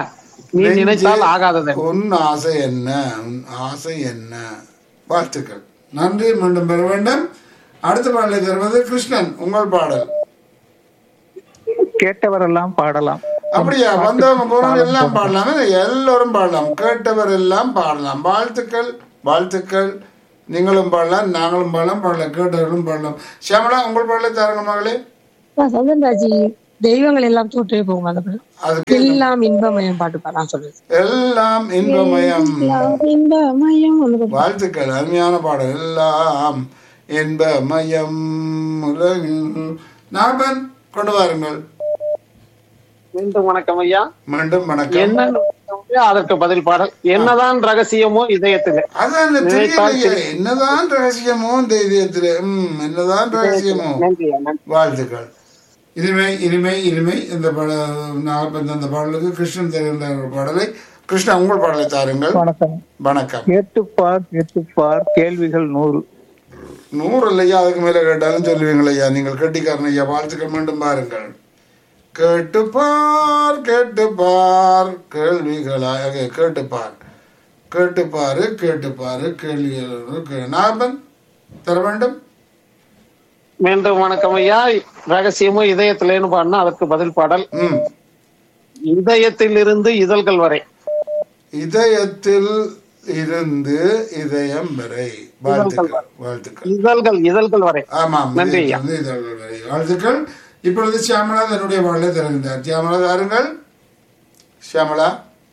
நீ நெஞ்சே, நினைத்தால் ஆகாதது உன் ஆசை என்ன உன் ஆசை என்ன வாழ்த்துக்கள் நன்றி மீண்டும் பெற வேண்டும் அடுத்த பாடலை தருவது கிருஷ்ணன் உங்கள் பாடல் கேட்டவரெல்லாம் பாடலாம் அப்படியா வந்தவங்க போனவங்க எல்லாம் பாடலாம் எல்லோரும் பாடலாம் கேட்டவர் எல்லாம் பாடலாம் வாழ்த்துக்கள் வாழ்த்துக்கள் நீங்களும் பாடலாம் நாங்களும் பாடலாம் பாடலாம் கேட்டவர்களும் பாடலாம் சியாமலா உங்கள் பாடலை தாருங்க மகளே சந்தன்ராஜி தெய்வங்கள் எல்லாம் தோற்றே போகும் அந்த பாட்டு. அதுக்கு எல்லாம் இன்பமயம் பாட்டு பாடலாம் சொல்லுது எல்லாம் இன்பமயம் எல்லாம் இன்பமயம் அந்த பாட்டு. வாழ்த்துக்கள் அருமையான பாடல் எல்லாம் இன்பமயம் உலகில் நாபன் கொண்டு வாருங்கள் மீண்டும் வணக்கம் ஐயா மீண்டும் வணக்கம் என்ன அதற்கு பதில் பாடல் என்னதான் ரகசியமோ இதயத்திலே அதான் இந்த நினைத்தால் தெரியலையே என்னதான் ரகசியமோ இந்த இதயத்துல ம் என்னதான் ரகசியமோ நன்றி ஐயா, நன்றி. வாழ்த்துக்கள் இனிமை இனிமை இனிமை இந்த பாட நாகப்பந்த அந்த பாடலுக்கு கிருஷ்ணன் தருகின்ற ஒரு பாடலை கிருஷ்ணா உங்கள் பாடலை தாருங்கள் வணக்கம் வணக்கம் கேட்டுப்பார் கேட்டுப்பார் கேள்விகள் நூறு நூறு இல்லையா அதுக்கு மேல கேட்டாலும் சொல்லுவீங்களா ஐயா நீங்கள் கெட்டிக்காரன் ஐயா வாழ்த்துக்கள் மீண்டும் பாருங்கள் கேட்டுப்பார் கேட்டுப்பார் கேள்விகளா okay, கேட்டுப்பார் கேட்டுப்பாரு கேட்டுப்பாரு கேள்விகள் கே- நாபன் தர வேண்டும் மீண்டும் வணக்கம் ஐயா ரகசியமோ இதயத்திலேன்னு பாடினா அதற்கு பதில் பாடல் ம் இதயத்தில் இருந்து இதழ்கள் வரை இதயத்தில் இருந்து இதயம் வரை வாழ்த்துக்கள் வாழ்த்துக்கள் இதழ்கள் இதழ்கள் வரை ஆமாம் நன்றி ஐயா. இதயத்திலிருந்து இதழ்கள் வரை வாழ்த்துக்கள் இப்பொழுது சியாமலா தன்னுடைய பாடலை தருகின்றார் சியாமலா தாருங்கள் சியாமலா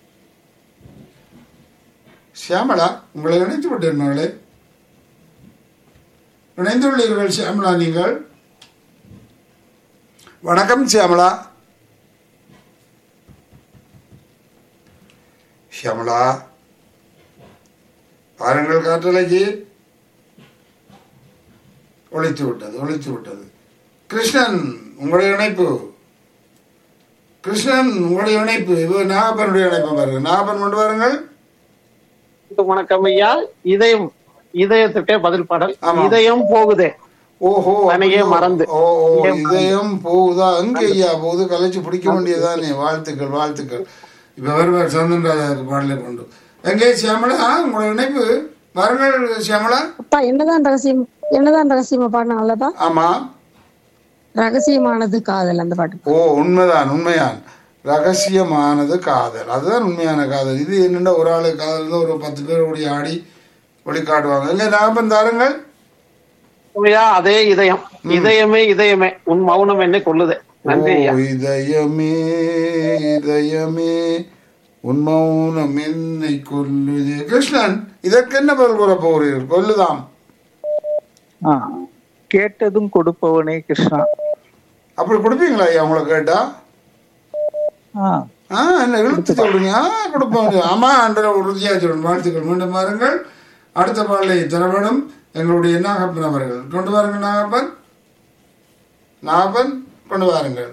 சியாமலா உங்களை இணைத்து விட்டேன் மகளே இணைந்துள்ளீர்கள் சியாமலா நீங்கள் வணக்கம் சியாமலா சியாமலா பாருங்கள் காற்றலைக்கு ஒழித்து விட்டது ஒழித்து விட்டது கிருஷ்ணன் உங்களுடைய இணைப்பு கிருஷ்ணன் உங்களுடைய இணைப்பு இது நாகப்பனுடைய இணைப்பு பாருங்க நாகப்பன் கொண்டு வாருங்கள் மீண்டும் வணக்கம் ஐயா இதயம் இதயத்துக்கே பதில் பாடல் ஆமா. இதயம் போகுதே ஓஹோ தன்னையே அப்படியோ? மறந்து. ஓ ஓ இதயம் போகுதா அங்க ஐயா போகுது கலைச்சு பிடிக்க வேண்டியதானே வாழ்த்துக்கள் வாழ்த்துக்கள் இப்ப வருவார் சந்தன்ராஜா பாடலை கொண்டு எங்கே சியாமலா உங்களுடைய இணைப்பு வாருங்கள் சியாமலா அப்பா என்னதான் ரகசியம் என்னதான் ரகசியமா பாடினாங்கல்லப்பா ஆமா ரகசியமானது காதல் அந்த பாட்டு ஓ உண்மைதான் உண்மையான் ரகசியமானது காதல் அதுதான் உண்மையான காதல் இது என்னென்ன ஒரு ஆளு காதல் தான் ஒரு பத்து பேர் ஓடி ஆடி ஒளி காட்டுவாங்க இல்லை நாகப்பன் தாருங்கள் ஐயா அதே இதயம் இதயமே இதயமே உன் மௌனம் என்னை கொள்ளுதே நன்றி ஐயா ஓ, இதயமே இதயமே உன் மௌனம் என்னை கொல்லுதே கிருஷ்ணன் இதற்கு என்ன பதில் கூற போகிறீர்கள் கொல்லுதாம் ஆ, கேட்டதும் கொடுப்பவனே கிருஷ்ணா அப்படி கொடுப்பீங்களா ஐயா உங்களை கேட்டா ஆ, ஆ என்ன இழுத்து சொல்றீங்க ஆ கொடுப்போம் ஆமா அன்ற உறுதியா சொல்லணும் வாழ்த்துக்கள் மீண்டும் பாருங்கள் அடுத்த பாடலை தரவேணும் எங்களுடைய நாகப்பன் அவர்கள் கொண்டு வாருங்கள் நாகப்பன் நாகப்பன் கொண்டு வாருங்கள்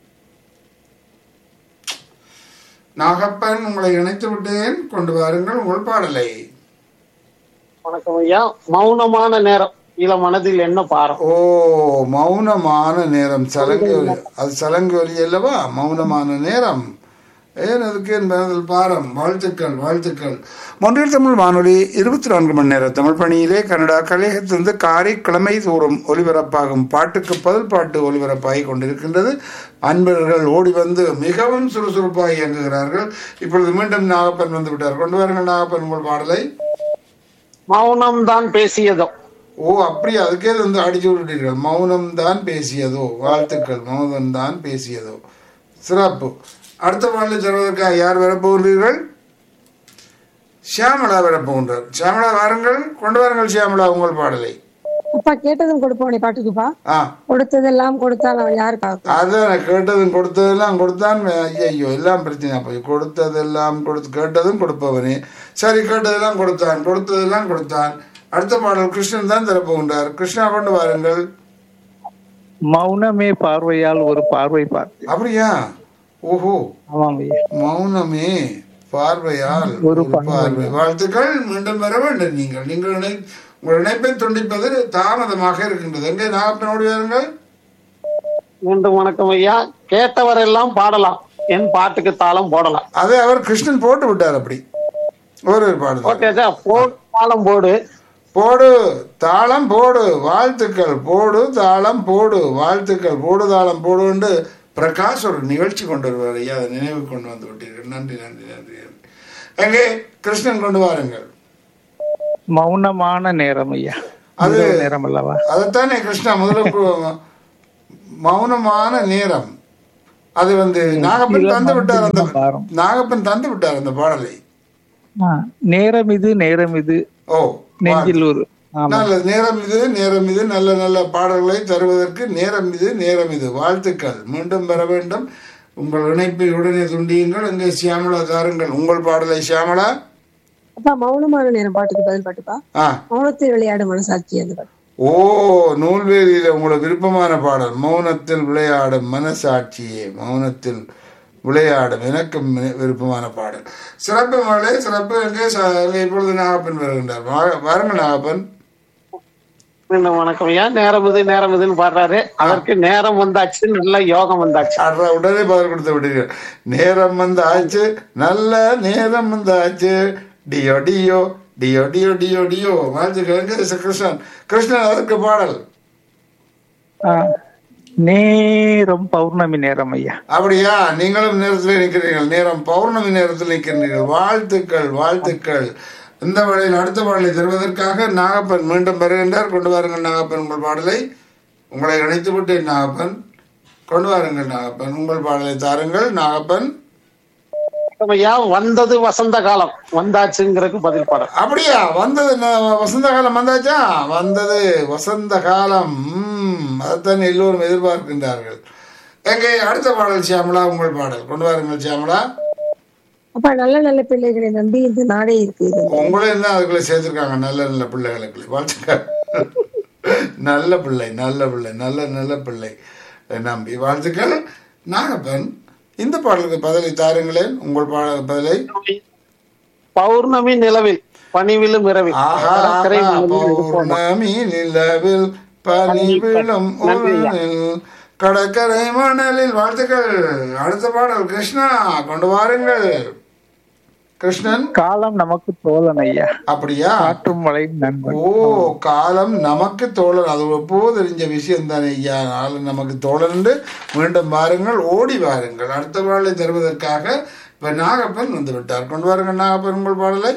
நாகப்பன் உங்களை இணைத்து விட்டேன் கொண்டு வாருங்கள் உங்கள் பாடலை வணக்கம் ஐயா மௌனமான நேரம் இள மனதில் என்ன பாரம் ஓ மௌனமான நேரம் சலங்கை ஒலி அது சலங்கை ஒலி அல்லவா மௌனமான நேரம் ஏன் அதுக்கு என் மனதில் பாரம் வாழ்த்துக்கள் வாழ்த்துக்கள் மொன்றில் தமிழ் வானொலி இருபத்தி நான்கு மணி நேர தமிழ் பணியிலே கனடா கலையகத்திலிருந்து காரை கிழமை தோறும் ஒலிபரப்பாகும் பாட்டுக்கு பதில் பாட்டு ஒலிபரப்பாகி கொண்டிருக்கின்றது அன்பர்கள் ஓடி வந்து மிகவும் சுறுசுறுப்பாக இயங்குகிறார்கள் இப்பொழுது மீண்டும் நாகப்பன் வந்து விட்டார் கொண்டு வாருங்கள் நாகப்பன் உங்கள் பாடலை மௌனம் தான் பேசியதோ ஓ அப்படி அதுக்கே வந்து அடிச்சு விட்டுட்டீர்கள் மௌனம் தான் பேசியதோ வாழ்த்துக்கள் மௌனம் தான் பேசியதோ சிறப்பு அடுத்த பாடலில் சொல்வதற்காக யார் வரப்போகிறீர்கள் ஷியாமலா வரப்போகின்றார் ஷியாமலா வாருங்கள் கொண்டு வாருங்கள் ஷியாமலா உங்கள் பாடலை அப்பா கேட்டதும் கொடுப்பவனே பாட்டுக்குப்பா ஆ கொடுத்ததெல்லாம் கொடுத்தால் அவன் யாருக்காக அதான் கேட்டதும் கொடுத்ததெல்லாம் கொடுத்தான் ஐயோ எல்லாம் பிரச்சனை போய் கொடுத்ததெல்லாம் கொடுத்து கேட்டதும் கொடுப்பவனே சரி கேட்டதெல்லாம் கொடுத்தான் கொடுத்ததெல்லாம் கொடுத்தான் அடுத்த பாடல் கிருஷ்ணன் தான் தரப்போகின்றார் கிருஷ்ணா கொண்டு வாருங்கள் மௌனமே பார்வையால் ஒரு பார்வை பார்த்து அப்படியா ஓஹோ ஆமாம் ஐயா மௌனமே பார்வையால் ஒரு ஒரு பார்வை வாழ்த்துக்கள் மீண்டும் வர வேண்டும் நீங்கள் நீங்கள் இணை உங்கள் இணைப்பை துண்டிப்பது தாமதமாக இருக்கின்றது எங்கே நாகப்பனோடு வாருங்கள் மீண்டும் வணக்கம் ஐயா கேட்டவரெல்லாம் பாடலாம் என் பாட்டுக்கு தாளம் போடலாம் அதை அவர் கிருஷ்ணன் போட்டு விட்டார் அப்படி ஒரு ஒரு பாடல் ஓகே போடு தாளம் போடு போடு தாளம் போடு வாழ்த்துக்கள் போடு தாளம் போடு வாழ்த்துக்கள் போடு தாளம் போடுன்னு பிரகாஷ் ஒரு நிகழ்ச்சி கொண்டு வருவார் ஐயா அதை நினைவு கொண்டு வந்து விட்டீர்கள் நன்றி நன்றி நன்றி நன்றி எங்கே கிருஷ்ணன் கொண்டு வாருங்கள் மௌனமான நேரம் ஐயா அது- இரவு நேரம் அல்லவா அதைத்தானே கிருஷ்ணா முதல்ல கு- மௌனமான நேரம் அது வந்து நாகப்பன் தந்து விட்டார் அந்த பாரம். நாகப்பன் தந்து விட்டார் அந்த பாடலை ஆ, நேரம் இது நேரம் இது ஓ நெஞ்சில் ஒரு ஆமா நல்லது நேரம் இது நேரம் இது நல்ல நல்ல பாடல்களை தருவதற்கு நேரம் இது நேரம் இது வாழ்த்துக்கள் மீண்டும் பெற வேண்டும் உங்கள் இணைப்பை உடனே துண்டியுங்கள் இங்கே சியாமலா தாருங்கள் உங்கள் பாடலை சியாமலா அப்பா மௌனமான நேரம் பாட்டுக்கு பதில் பாட்டுப்பா ஆ மௌனத்தில் விளையாடு மனசாட்சி அந்த பாட்டு ஓ நூல்வேலியில உங்களுக்கு விருப்பமான பாடல் மௌனத்தில் விளையாடும் மனசாட்சியே மௌனத்தில் விளையாடும் எனக்கும் வி- விருப்பமான பாடல் சிறப்பு மகளே சிறப்பு எங்கே ச- எங்கே இப்பொழுது நாகப்பன் வருகின்றார் வா- வாருங்கள் நாகப்பன் மீண்டும் வணக்கம் ஐயா நேரம் இது நேரம் இதுன்னு பாடுறாரு அதற்கு நேரம் வந்தாச்சு நல்ல யோகம் வந்தாச்சு அட்ரா உடனே பதில் கொடுத்து விட்டீங்க நேரம் வந்து ஆச்சு நல்ல நேரம் வந்து ஆச்சு டியோ டியோ டியோ டியோ டியோ டியோ வாழ்த்துக்கள் எங்கே ச- கிருஷ்ணன் கிருஷ்ணன் அதற்கு பாடல் ஆ, நேரம் பௌர்ணமி நேரம் ஐயா அப்படியா நீங்களும் நேரத்தில் நிற்கிறீர்கள் நேரம் பௌர்ணமி நேரத்தில் நிற்கிறீர்கள் வாழ்த்துக்கள் வாழ்த்துக்கள் இந்த வேளையில் அடுத்த பாடலை தருவதற்காக நாகப்பன் மீண்டும் வருகின்றார் கொண்டு வாருங்கள் நாகப்பன் உங்கள் பாடலை உங்களை இணைத்து விட்டேன் நாகப்பன் கொண்டு வாருங்கள் நாகப்பன் உங்கள் பாடலை தாருங்கள் நாகப்பன் வணக்கம் ஐயா வந்தது வசந்த காலம் வந்தாச்சுங்கிறதுக்கு பதில் பாடல் அப்படியா வந்தது ந- வசந்த காலம் வந்தாச்சா வந்தது வசந்த காலம் ம், அதைத்தான் எல்லோரும் எதிர்பார்க்கின்றார்கள் எங்கே அடுத்த பாடல் சியாமலா உங்கள் பாடல் கொண்டு வாருங்கள் சியாமலா அப்பா நல்ல நல்ல பிள்ளைகளை நம்பி இந்த நாடே இருக்கு இது உங்களையும் தான் அதுக்குள்ள சேர்த்திருக்காங்க நல்ல நல்ல பிள்ளைகளுக்கு வாழ்த்துக்கள் நல்ல பிள்ளை நல்ல பிள்ளை நல்ல நல்ல பிள்ளை நம்பி வாழ்த்துக்கள் நாகப்பன் இந்த பாடலுக்கு பதிலை தாருங்களேன் உங்கள் பாட பதிலை பௌர்ணமி நிலவில் பனிவிலும் இரவில் ஆஹா கடற்கரை ஆஹா, மணலில் இது போல. பௌர்ணமி நிலவில் பனி விழும் நன்றி ஐயா. உலகில் கடற்கரை மணலில் வாழ்த்துக்கள் அடுத்த பாடல் கிருஷ்ணா கொண்டு வாருங்கள் கிருஷ்ணன் காலம் நமக்கு தோழன் ஐயா அப்படியா காற்றும் மழை நண்பன் ஓ காலம் நமக்கு தோழன் அது எப்போ தெரிஞ்ச விஷயம் தானே ஐயா காலம் நமக்கு தோழன் என்று மீண்டும் வாருங்கள் ஓடி வாருங்கள் அடுத்த பாடலை தருவதற்காக இப்ப நாகப்பன் வந்து விட்டார் கொண்டு வாருங்கள் நாகப்பன் உங்கள் பாடலை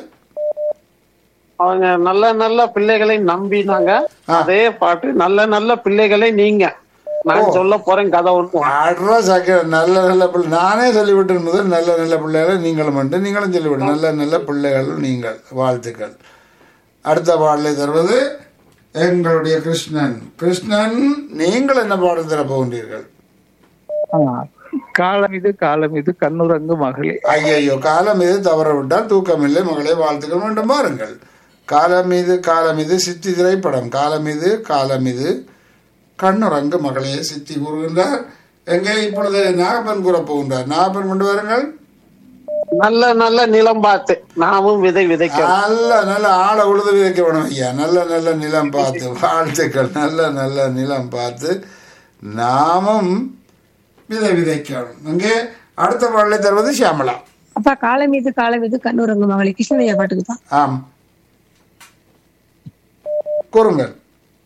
அவங்க நல்ல நல்ல பிள்ளைகளை நம்பினாங்க அதே பாட்டு நல்ல நல்ல பிள்ளைகளை நீங்க நான் சொல்ல போறேன் கதை ஒண்ணு அட்ரா சாக்கிர நல்ல நல்ல பிள்ளை நானே சொல்லிவிட்டேன் முதல் நல்ல நல்ல பிள்ளைகளை நீங்களும் வந்து நீங்களும் சொல்லிவிட்டு நல்ல நல்ல பிள்ளைகள் நீங்கள் வாழ்த்துக்கள் அடுத்த பாடலை தருவது எங்களுடைய கிருஷ்ணன் கிருஷ்ணன் நீங்கள் என்ன பாடல் தர போகின்றீர்கள் ஆ, காலம் இது காலம் இது கண்ணுரங்கு மகளே ஐயையோ காலம் இது தவற விட்டால் தூக்கமில்லை மகளே வாழ்த்துக்கள் வேண்டும் பாருங்கள் காலம் இது காலம் இது சித்தி திரைப்படம் காலம் இது காலம் இது கண்ணுறங்கு மகளே சித்தி கூறுகின்றார் எங்கே இப்பொழுது நாகப்பன் கூற போகின்றார் நாகப்பன் கொண்டு வாருங்கள் நல்ல நல்ல நிலம் பார்த்து நாமும் விதை விதைக்கிறோம் நல்ல நல்ல ஆளை உழுது விதைக்க வேணும் ஐயா நல்ல நல்ல நிலம் பார்த்து வாழ்த்துக்கள் நல்ல நல்ல நிலம் பார்த்து நாமும் விதை விதைக்கணும் அங்கே அடுத்த பாடலை தருவது சியாமலா அப்பா காலம் மீது காலம் மீது கண்ணுரங்க மகளே கிருஷ்ணனையா பாட்டுக்குப்பா ஆம் கூறுங்கள்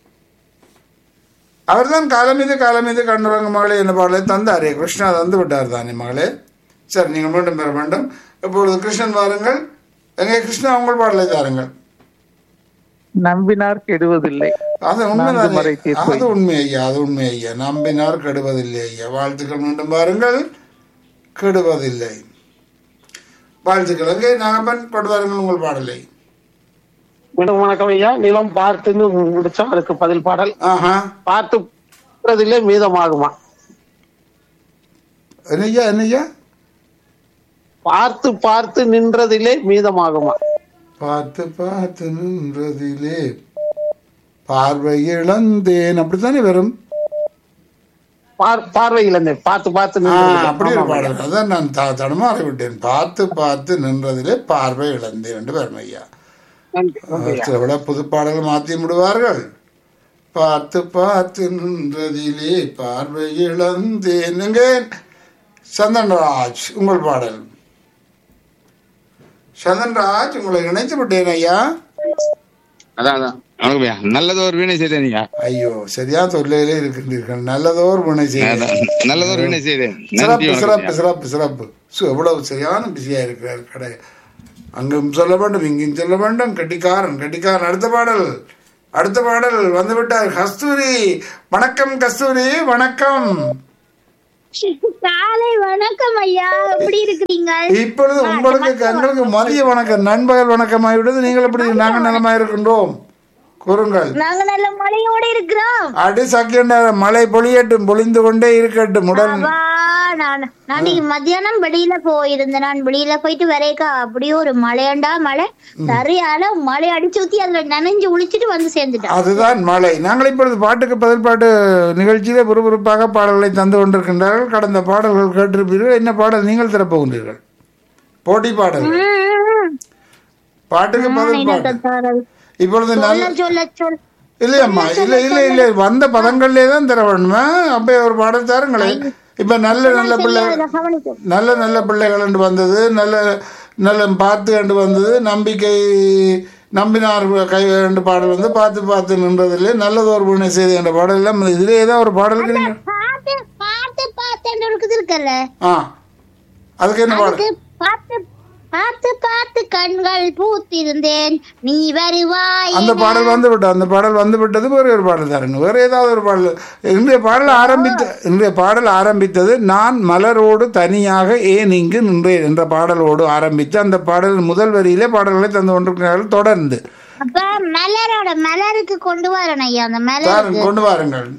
அவர்தான் காலம் மீது காலம் மீது கண்ணுறங்க மகளே என்ன பாடலை தந்தாரே கிருஷ்ணா தந்து விட்டார் தானே மகளே சரி நீங்கள் மீண்டும் பெற வேண்டும் இப்பொழுது கிருஷ்ணன் வாருங்கள் எங்கே கிருஷ்ணா உங்கள் பாடலை தாருங்கள் நம்பினார் கெடுவதில்லை அது நான்கு உண்மைதானே முறை தீர்ப்பு. அது உண்மை ஐயா அது உண்மை ஐயா நம்பினார் கெடுவதில்லை ஐயா வாழ்த்துக்கள் மீண்டும் பாருங்கள் கெடுவதில்லை வாழ்த்துக்கள் எங்கே நாகப்பன் கொண்டு வாருங்கள் உங்கள் பாடலை மீண்டும் வணக்கம் ஐயா நிலம் பார்த்துன்னு முடிச்சோம் அதுக்கு பதில் பாடல் ஆஹா பார்த்து போறதிலே மீதமாகுமா என்னய்யா என்னய்யா பார்த்து பார்த்து நின்றதிலே மீதமாகுமா பார்த்து பார்த்து நின்றதிலே பார்வை இழந்தேன் அப்படித்தானே வரும் பார் பார்வை இழந்தேன் பார்த்து பார்த்து ஆ, நின்றதிலே. அப்படி ஒரு ஆமாம் ஐயா. பாடல் அதான் நான் த- தடுமாறி விட்டேன் பார்த்து பார்த்து நின்றதிலே பார்வை இழந்தேன் என்று வரும் ஐயா நன்றி, நன்றி ஐயா. சில விட புது பாடல் மாற்றி விடுவார்கள் பார்த்து பார்த்து நின்றதிலே பார்வை இழந்தேன் எங்கே சந்தன்ராஜ் உங்கள் பாடல் சந்தன்ராஜ் உங்களை இணைத்து விட்டேன் ஐயா அதான் அதான் வணக்கம் ஐயா நல்லதொரு வீணை செய்தேன் ஐயா ஐயோ சரியா தொல்லையிலே இருக்கின்றீர்கள் நல்லதோர் முனை செய்ய அதான், நல்லதொரு வீணை செய்தேன் சிறப்பு நன்றி வணக்கம் சிறப்பு ஐயா. சிறப்பு சிறப்பு சு, எவ்வளவு சரியான பிஸியா இருக்கிறார் கடை அங்கும் சொல்ல வேண்டும் இங்கும் சொல்ல வேண்டும் கட்டிக்காரன் கட்டிக்காரன் அடுத்த பாடல் அடுத்த பாடல் வந்து விட்டார் கஸ்தூரி வணக்கம் கஸ்தூரி வணக்கம் காலை வணக்கம் ஐயா எப்படி இருக்கிறீங்க இப்பொழுது உங்களுக்கு எங்களுக்கு மதிய வணக்கம் நண்பகல் வணக்கம் ஆகிவிட்டது நீங்கள் எப்படி நாங்கள் நலமா இருக்கின்றோம் கூறுங்கள் நாங்க நல்ல மழையோட இருக்கிறோம் அடி சக்கின்ற மழை பொழியட்டும் பொழிந்து கொண்டே இருக்கட்டும் உடல் அப்பா, நான் நான் இன்னைக்கு மத்தியானம் வெளியில போயிருந்தேன் நான் வெளியில போயிட்டு வரைக்கா அப்படியே ஒரு மழையண்டா மழை சரியான மழை அடிச்சு ஊத்தி அதுல நனைஞ்சு உளிச்சிட்டு வந்து சேர்ந்துட்டேன் அதுதான் மழை நாங்கள் இப்பொழுது பாட்டுக்கு பதில் பாட்டு நிகழ்ச்சியிலே விறுவிறுப்பாக பாடல்களை தந்து கொண்டிருக்கின்றார்கள் கடந்த பாடல்கள் கேட்டிருப்பீர்கள் என்ன பாடல் நீங்கள் திறப்புகின்றீர்கள் போட்டி பாடல் பாட்டுக்கு பதில் பாட்டு இப்பொழுது நல்ல சொல்ல சொல்ல சொல் இல்லையம்மா இல்லை இல்லை இல்லை வந்த பதங்கள்லே தான் தர வேணுமா அப்போ ஒரு பாடல் தாருங்களேன் இப்ப நல்ல நல்ல பிள்ளை கவனிக்கும் நல்ல நல்ல பிள்ளைகள் என்று வந்தது நல்ல நல்ல பார்த்து கண்டு வந்தது நம்பிக்கை நம்பினார் கை ரெண்டு பாடல் வந்து பார்த்து பார்த்து நின்றதில்லை நல்லதொரு வீணை செய்தி என்ற பாடல் எல்லாம் இதிலே ஏதாவது ஒரு பாடலுக்கு நீங்க பார்த்து பார்த்து பார்த்து இருக்குது இருக்கல்ல ஆ அதுக்கு என்ன பாடல் அதுக்கு பார்த்து பார்த்து பார்த்து கண்கள் பூத்திருந்தேன் நீ வருவாய் அந்த பாடல் வந்து விட்டது அந்த பாடல் வந்து விட்டது வேறு ஒரு பாடல் தாருங்க வேறு ஏதாவது ஒரு பாடல் இன்றைய பாடல் ஆரம்பித்த இன்றைய பாடல் ஆரம்பித்தது நான் மலரோடு தனியாக ஏன் இங்கு நின்றேன் என்ற பாடலோடு ஆரம்பித்து அந்த பாடல் முதல் வரியிலே பாடல்களை தந்து கொண்டிருக்கிறார்கள் தொடர்ந்து அப்ப மலரோட மலருக்கு கொண்டு வரணும் ஐயா அந்த மலருக்கு தாருங்க கொண்டு வாருங்கள்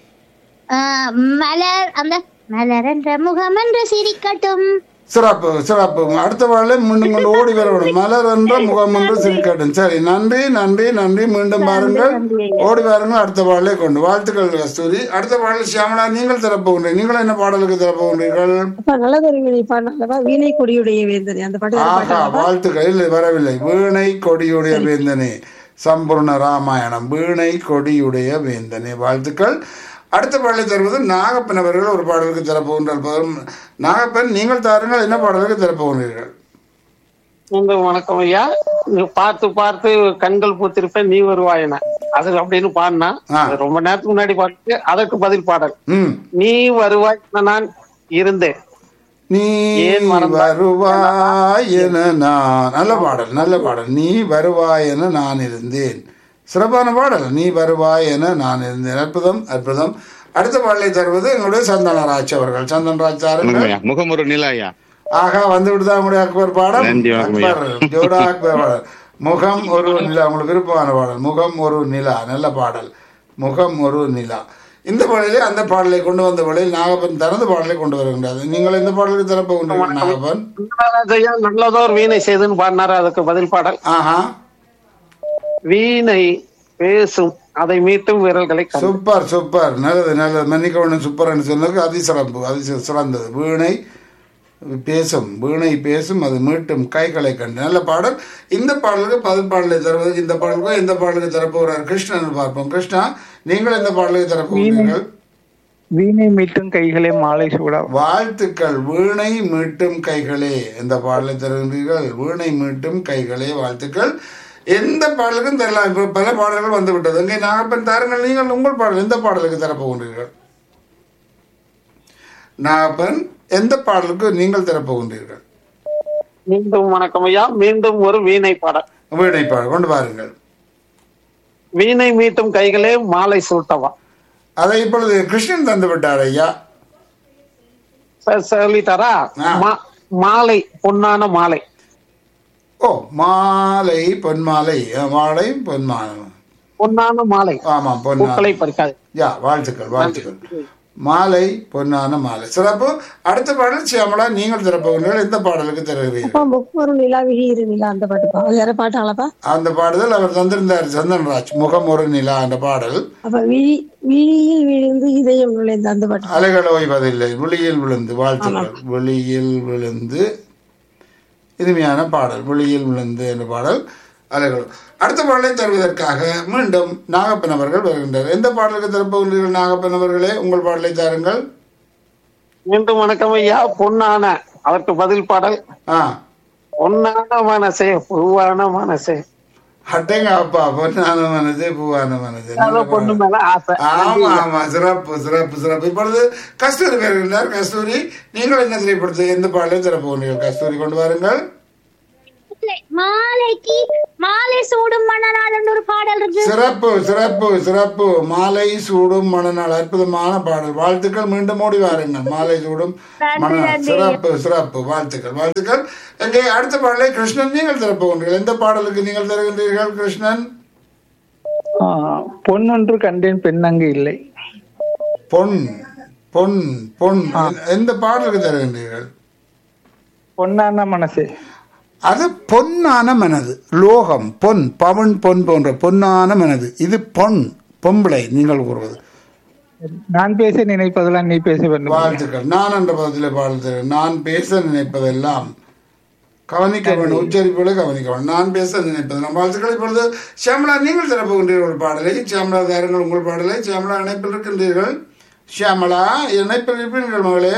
ஆஹ், மலர் அந்த மலர் என்ற முகம் என்று சிரிக்கட்டும் சிறப்பு சிறப்பு அடுத்த பாடலை மீண்டும் கொண்டு ஓடி வர வேண்டும் மலர் என்ற முகம் என்று சிரிக்கட்டும் சரி நன்றி நன்றி நன்றி மீண்டும் பாருங்கள் ஓடி வாருங்கள் அடுத்த பாடலை கொண்டு வாழ்த்துக்கள் கஸ்தூரி அடுத்த பாடல் சியாமலா நீங்கள் திறப்புகின்றீர்கள் நீங்கள் என்ன பாடலுக்கு திறப்புகின்றீர்கள் அப்ப நல்லதொரு வீணை பாடினாலவா வீணை கொடியுடைய வேந்தனை அந்த பாட்டு வேற ஆஹா பாட்டாலவா? வாழ்த்துக்கள் இல்லை வரவில்லை வீணை கொடியுடைய வேந்தனே சம்பூர்ண ராமாயணம் வீணை கொடியுடைய வேந்தனே வாழ்த்துக்கள் அடுத்த பாடலை தருவது நாகப்பன் அவர்கள் ஒரு பாடலுக்கு திறப்புகின்றார் நாகப்பன் நீங்கள் தாருங்கள் என்ன பாடலுக்கு திறப்புகின்றீர்கள் மீண்டும் வணக்கம் ஐயா நீ பார்த்து பார்த்து கண்கள் பூத்திருப்பேன் நீ வருவாயன அது அப்படின்னு பாடினா ஆ. அது ரொம்ப நேரத்துக்கு முன்னாடி பாட்டு அதற்கு பதில் பாடல் ம் நீ வருவாய் என நான் இருந்தேன் நீ ஏன் மறந்தாய்? வருவாய் என நான் நல்ல பாடல் நல்ல பாடல் நீ வருவாய் என நான் இருந்தேன் சிறப்பான பாடல் நீ வருவாய் என நான் இருந்தேன் அற்புதம் அற்புதம் அடுத்த பாடலை தருவது எங்களுடைய சந்தனராஜ் அவர்கள் சந்தனராஜ் வணக்கம் தாருங்கள் ஐயா முகம் ஒரு நிலா ஐயா ஆகா வந்து விடுதா உங்களுடைய அக்பர் பாடம் நன்றி, வணக்கம் ஐயா. அக்பர் ஜோடா அக்பர் பாடல் முகம் ஒரு நிலா உங்களுக்கு விருப்பமான பாடல் முகம் ஒரு நிலா நல்ல பாடல் முகம் ஒரு நிலா இந்த பாடலே அந்த பாடலை கொண்டு வந்த பாடலில் நாகப்பன் தனது பாடலை கொண்டு வருகின்றது நீங்கள் இந்த பாடலுக்கு திறப்ப கொண்டு நாகப்பன் ஐயா நல்லதோர் வீணை செய்துன்னு பாடினாரு அதுக்கு பதில் பாடல் ஆஹா வீணை பேசும் அதை மீட்டும் வீரர்களை கண்டு. சூப்பர் சூப்பர் நல்லது நல்லது மன்னிக்கவனும் சூப்பர்னு சொன்னதுக்கு அதி சிறப்பு அதி சி- சிறந்தது வீணை பேசும் வீணை பேசும் அது மீட்டும் கைகளை கண்டு நல்ல பாடல் இந்த பாடலுக்கு பதில் பாடலை தருவதற்கு இந்த பாடலுக்கு எந்த பாடலுக்கு தரப்போகிறார் கிருஷ்ணன் பார்ப்போம் கிருஷ்ணா நீங்கள் எந்த பாடலுக்கு தரப்போகிறீர்கள் வீணை மீட்டும் கைகளே மாலை சூடா வாழ்த்துக்கள் வீணை மீட்டும் கைகளே எந்த பாடலை தருகின்றீர்கள் வீணை மீட்டும் கைகளே வாழ்த்துக்கள் எந்த பாடலுக்கும் தரலாம் இப்போ பல பாடல்கள் வந்து விட்டது இங்கே நாகப்பன் தாருங்கள் நீங்கள் உங்கள் பாடல் எந்த பாடலுக்கு தரப்போகின்றீர்கள் நாகப்பன் எந்த பாடலுக்கு நீங்கள் தரப்போகின்றீர்கள் மீண்டும் வணக்கம் ஐயா மீண்டும் ஒரு வீணை பாடல் வீணை பாடல் கொண்டு பாருங்கள் வீணை மீட்டும் கைகளே மாலை சூட்டவா அதை இப்பொழுது கிருஷ்ணன் தந்து விட்டார் ஐயா சார் சொல்லிட்டாரா ஆ. மா- மாலை பொன்னான மாலை ஓ மாலை பொன்மாலை அஹ், மாலை பொன்மாலை பொன்னான மாலை ஆமாம் பொன்மாலை பூக்களை பறிக்காது யா வாழ்த்துக்கள் வாழ்த்துக்கள் மாலை பொன்னான மாலை சிறப்பு அடுத்த பாடல் சியாமலா நீங்கள் திறப்பவர்கள் எந்த பாடலுக்கு தருகிறீர்கள் அப்பா முப்பொரு நிலா விழி இரு நிலா அந்த பாட்டுப்பா அது வேற பாட்டாலப்பா அந்த பாடுதல் அவர் தந்திருந்தார் சந்தன்ராஜ் முகம் ஒரு நிலா அந்த பாடல் அப்ப விழி விழியில் விழுந்து இதயம் நுழைந்த அந்த பாட்டு அலைகள் ஓய்வதில்லை விழியில் விழுந்து வாழ்த்துக்கள் விழியில் விழுந்து இனிமையான பாடல் விழியில் விழுந்து என்ற பாடல் அலைகள் அடுத்த பாடலை தருவதற்காக மீண்டும் நாகப்பன் அவர்கள் வருகின்றார் எந்த பாடலுக்கு திறப்புகிறீர்கள் நாகப்பன் அவர்களே உங்கள் பாடலை தாருங்கள் மீண்டும் வணக்கம் ஐயா பொன்னான அதற்கு பதில் பாடல் ஆ பொன்னான மனசே பூவான மனசே அட்டைங்க அப்பா பொன்னான மனசே பூவான மனசே அதான் பொண்ணு மேல ஆசை ஆமா ஆமா சிறப்பு சிறப்பு சிறப்பு இப்பொழுது கஸ்தூரி வருகின்றார் கஸ்தூரி நீங்கள் என்ன திரைப்படத்தை எந்த பாடலை திறப்போகிறீர்கள் கஸ்தூரி கொண்டு வாருங்கள் மாலைக்கு மாலை சூடும் மன்னனால் ஒரு பாடல் இருக்கு சிறப்பு சிறப்பு சிறப்பு மாலை சூடும் மணநாள் அற்புதமான பாடல் வாழ்த்துக்கள் மீண்டும் ஓடி வாருங்கள் மாலை சூடும் மணநாள் சிறப்பு சிறப்பு வாழ்த்துக்கள் வாழ்த்துக்கள் எங்கே அடுத்த பாடலை கிருஷ்ணன் நீங்கள் திறப்புகின்றீர்கள் எந்த பாடலுக்கு நீங்கள் தருகின்றீர்கள் கிருஷ்ணன் ஆ, பொன்னொன்று கண்டேன் பெண் அங்கு இல்லை பொன் பொன் பொன் எந்த பாடலுக்கு தருகின்றீர்கள் பொன்னான மனசே அது பொன்னான மனது லோகம் பொன் பவன் பொன் போன்ற பொன்னான மனது இது பொன் பொம்பளை நீங்கள் கூறுவது நான் பேச நினைப்பதெல்லாம் நீ பேச வேண்டும் வாழ்த்துக்கள் நான் என்ற பதத்தில் பாடல் தருகிறேன் நான் பேச நினைப்பதெல்லாம் கவனிக்க வேண்டும் உச்சரிப்புகளை கவனிக்க வேண்டும் நான் பேச நினைப்பதெல்லாம் வாழ்த்துக்கள் இப்பொழுது சியாமலா நீங்கள் திறப்புகின்றீர்கள் ஒரு பாடலை சியாமலா தாருங்கள் உங்கள் பாடலை சியாமலா இணைப்பில் இருக்கின்றீர்கள் சியாமலா இணைப்பில் இருப்பீர்கள் மகளே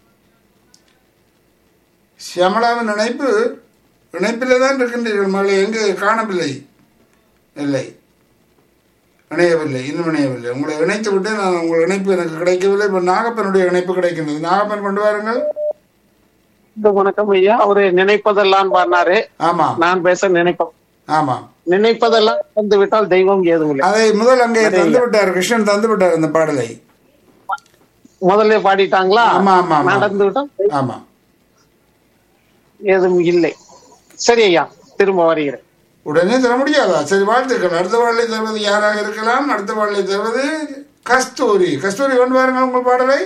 சியாமலாவின் இணைப்பு இணைப்பில் தான் இருக்கின்றீர்கள் மகளே எங்கு காணவில்லை இல்லை இணையவில்லை இன்னும் இணையவில்லை உங்களை இணைத்து விட்டு நான் உங்கள் இணைப்பு எனக்கு கிடைக்கவில்லை இப்போ நாகப்பனுடைய இணைப்பு கிடைக்கின்றது நாகப்பன் கொண்டு வாருங்கள் மீண்டும் வணக்கம் ஐயா அவரு நினைப்பதெல்லாம் பாடினாரு ஆமா நான் பேச நினைப்போம் ஆமா நினைப்பதெல்லாம் வந்து விட்டால் தெய்வம் ஏதும் இல்லை அதை முதல் அங்கே தந்து விட்டார் கிருஷ்ணன் தந்து விட்டார் அந்த பாடலை முதல்ல பாடிட்டாங்களா ஆமா, ஆமா, ஆமா. நடந்து விட்டால் ஆமா ஏதும் இல்லை சரி ஐயா திரும்ப வருகிறேன் உடனே தர முடியாதா சரி வாழ்த்துக்கள் அடுத்த பாடலை தருவது யாராக இருக்கலாம் அடுத்த பாடலை தருவது கஸ்தூரி கஸ்தூரி கொண்டு வாருங்கள் உங்கள் பாடலை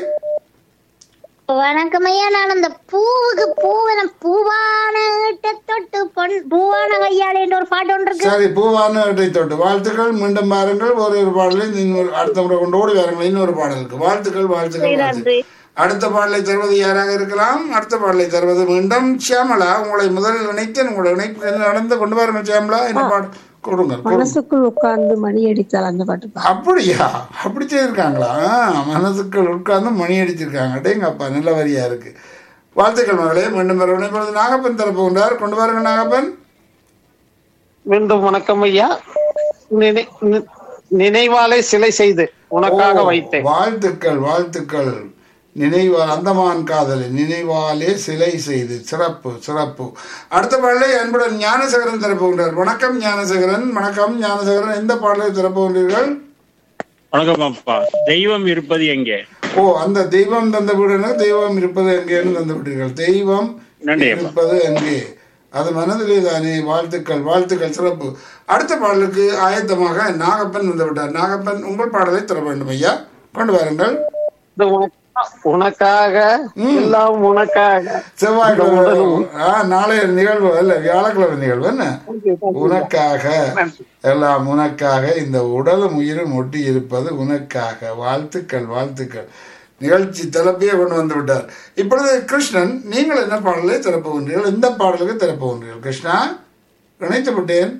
வணக்கம் ஐயா நான் அந்த பூவுக்கு பூவன பூவான இட்ட தொட்டு பொன் பூவான கையாள் என்ற ஒரு பாட்டு ஒன்று இருக்கு சரி பூவான இடை தொட்டு வாழ்த்துக்கள் மீண்டும் பாருங்கள் ஒரு ஒரு பாடலை இன்னொரு அடுத்த முறை கொண்டு ஓடி வாருங்கள் இன்னொரு பாடலுக்கு வாழ்த்துக்கள் வாழ்த்துக்கள் வாழ்த்துக்கள். அடுத்த பாடலை தருவது யாராக இருக்கலாம் அடுத்த பாடலை தருவது மீண்டும் சியாமலா உங்களை முதலில் இணைத்து உங்களை இணைப்பு என்ன நடந்து கொண்டு வாருங்கள் சியாமலா என்ன பாடல் கொடுங்க கொடுங்க. மனசுக்குள் உட்கார்ந்து மணி அடித்தால் அந்த பாட்டு பா. அப்படியா அப்படி செய்திருக்காங்களா ஆ, மனசுக்குள் உட்கார்ந்து மணி அடிச்சிருக்காங்க டேங்கப்பா நல்ல வரியா இருக்கு வாழ்த்துக்கள் மகளே மீண்டும் வரவனை இப்பொழுது நாகப்பன் தரப்பு கொண்டார் கொண்டு வாருங்க நாகப்பன் மீண்டும் வணக்கம் ஐயா நினை- நி- நினைவாலே சிலை செய்து உனக்காக ஓ, வைத்தேன் வாழ்த்துக்கள் வாழ்த்துக்கள் நினைவா அந்தமான் காதலை நினைவாலே சிலை செய்து சிறப்பு சிறப்பு அடுத்த பாடலை அன்புடன் ஞானசேகரன் திறப்புகின்றார் வணக்கம் ஞானசேகரன் வணக்கம் ஞானசேகரன் எந்த பாடலை திறப்புகின்றீர்கள் வணக்கம் அப்பா தெய்வம் இருப்பது எங்கே ஓ அந்த தெய்வம் தந்த வீடுனா தெய்வம் இருப்பது எங்கேன்னு தந்து விட்டீர்கள் தெய்வம் நன்றி அப்பா. இருப்பது எங்கே அது மனதிலே தானே வாழ்த்துக்கள் வாழ்த்துக்கள் சிறப்பு அடுத்த பாடலுக்கு ஆயத்தமாக நாகப்பன் வந்து விட்டார் நாகப்பன் உங்கள் பாடலை தர வேண்டும் ஐயா கொண்டு வாருங்கள் இது உனக்கு- உனக்காக எல்லாம் உனக்காக செவ்வாய்க்கிழமை ஆ, நாளைய நிகழ்வு அல்ல வியாழக்கிழமை நிகழ்வு என்ன உனக்காக எல்லாம் உனக்காக இந்த உடலும் உயிரும் ஒட்டி இருப்பது உனக்காக வாழ்த்துக்கள் வாழ்த்துக்கள் நிகழ்ச்சி தலைப்பையே கொண்டு வந்து விட்டார் இப்பொழுது கிருஷ்ணன் நீங்கள் என்ன பாடலை திறப்புகின்றீர்கள் இந்த பாடலுக்கு திறப்புகின்றீர்கள் கிருஷ்ணா இணைத்து விட்டேன்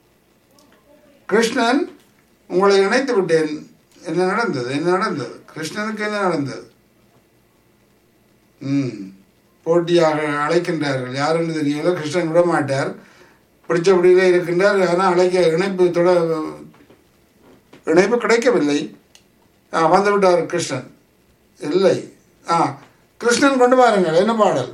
கிருஷ்ணன் உங்களை இணைத்து விட்டேன் என்ன நடந்தது என்ன நடந்தது கிருஷ்ணனுக்கு என்ன நடந்தது ம் போட்டியாக அழைக்கின்றார்கள் யாருன்னு தெரியல கிருஷ்ணன் விட மாட்டார் பிடிச்சபடியிலே இருக்கின்றார் ஆனால் அழைக்க இணைப்பு தொட இணைப்பு கிடைக்கவில்லை ஆ வந்து விட்டார் கிருஷ்ணன் இல்லை ஆ கிருஷ்ணன் கொண்டு வாருங்கள் என்ன பாடல்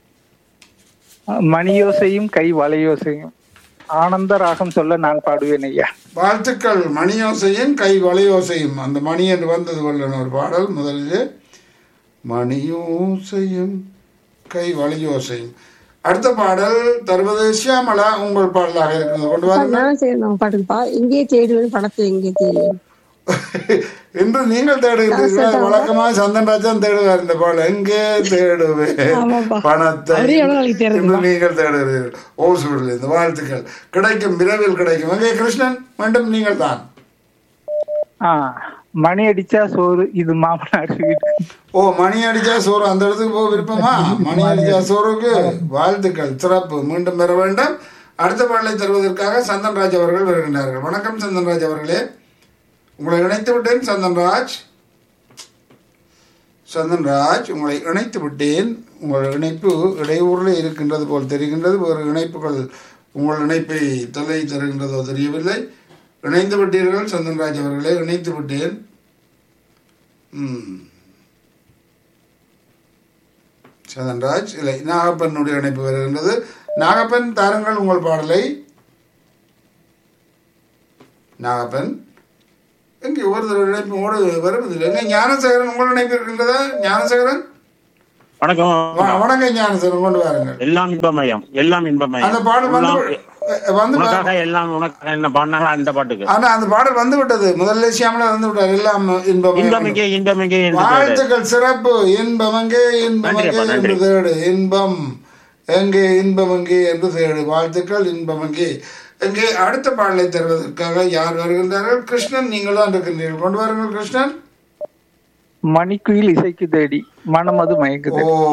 மணியோசையும் கை வலையோசையும் ஆனந்த ராகம் சொல்ல நான் பாடுவேன் ஐயா வாழ்த்துக்கள் மணியோசையும் கை வளையோசையும் அந்த மணி என்று வந்தது கொள்ளன ஒரு பாடல் முதலிலே மணியோசையும் கை வளையோசையும் அடுத்த பாடல் தருவது சியாமலா உங்கள் பாடலாக இருக்கிறது கொண்டு வாருங்கள் நான் சரி நம்ம பாட்டுக்கு பா இங்கே தேடுவேன் படத்தை எங்கே தேடுவேன் இன்று நீங்கள் தேடுகிறீர்கள் வழக்கமாக சந்தன் ராஜன் தேடுவார் இந்த பாடல் எங்கே தேடுவேன் ஆமாப்பா. பணத்தை அவரே எவ்வளவு நாளைக்கு தேடுறீங்களா? இன்று நீங்கள் தேடுகிறீர்கள் ஓசூரில் இந்த வாழ்த்துக்கள் கிடைக்கும் விரைவில் கிடைக்கும் எங்கே கிருஷ்ணன் மீண்டும் நீங்கள் தான் ஆ மணி அடிச்சா சோறு இது மாமனார் வீடு ஓ மணி அடிச்சா சோறு அந்த இடத்துக்கு போக விருப்பமா மணி அடிச்சா சோறுக்கு வாழ்த்துக்கள் சிறப்பு மீண்டும் பெற வேண்டும் அடுத்த பாடலை தருவதற்காக சந்தன்ராஜ் அவர்கள் வருகின்றார்கள் வணக்கம் சந்தன்ராஜ் அவர்களே உங்களை இணைத்து விட்டேன் சந்தன்ராஜ் சந்தன்ராஜ் உங்களை இணைத்து விட்டேன் உங்கள் இணைப்பு இடையூறில் இருக்கின்றது போல் தெரிகின்றது வேறு இணைப்புகள் உங்கள் இணைப்பை தொலை தருகின்றதோ தெரியவில்லை இணைந்து விட்டீர்கள் சந்தன்ராஜ் அவர்களே இணைத்து விட்டேன் ம். சந்தன்ராஜ் இல்லை நாகப்பனுடைய இணைப்பு வருகின்றது நாகப்பன் தாருங்கள் உங்கள் பாடலை நாகப்பன் எங்கே ஒருத்தர் இணைப்பு ஓட வருவதில்லை எங்க ஞானசேகரன் உங்கள் இணைப்பு இருக்கின்றதா ஞானசேகரன் வணக்கம் வ- வணக்கம் ஞானசேகரன் கொண்டு வாருங்கள் எல்லாம் இன்பமயம் எல்லாம் இன்பமயம் அந்த பாடல் வந்து எல்லாம் வந்து உனக்காக எல்லாம் உனக்காக என்ன பாடினாங்க அந்த பாட்டுக்கு ஆனா அந்த பாடல் வந்து விட்டது முதல்ல சியாமலா வந்து விட்டார் எல்லாம் இன்பம் இன்பமிங்கே இன்பமிங்கே என்று பாடு. வாழ்த்துக்கள் சிறப்பு இன்பம் எங்கே இன்பம் நன்றி எங்கே அப்பா, என்று நன்றி. தேடு இன்பம் எங்கே இன்பம் எங்கே என்று தேடு வாழ்த்துக்கள் இன்பம் எங்கே எங்கே அடுத்த பாடலை தருவதற்காக யார் வருகின்றார்கள் கிருஷ்ணன் நீங்கள் தான் இருக்கின்றீர்கள் கொண்டு வாருங்கள் கிருஷ்ணன் மணிக்குயில் இசைக்கு தேடி மனம் அது மயங்குது ஓ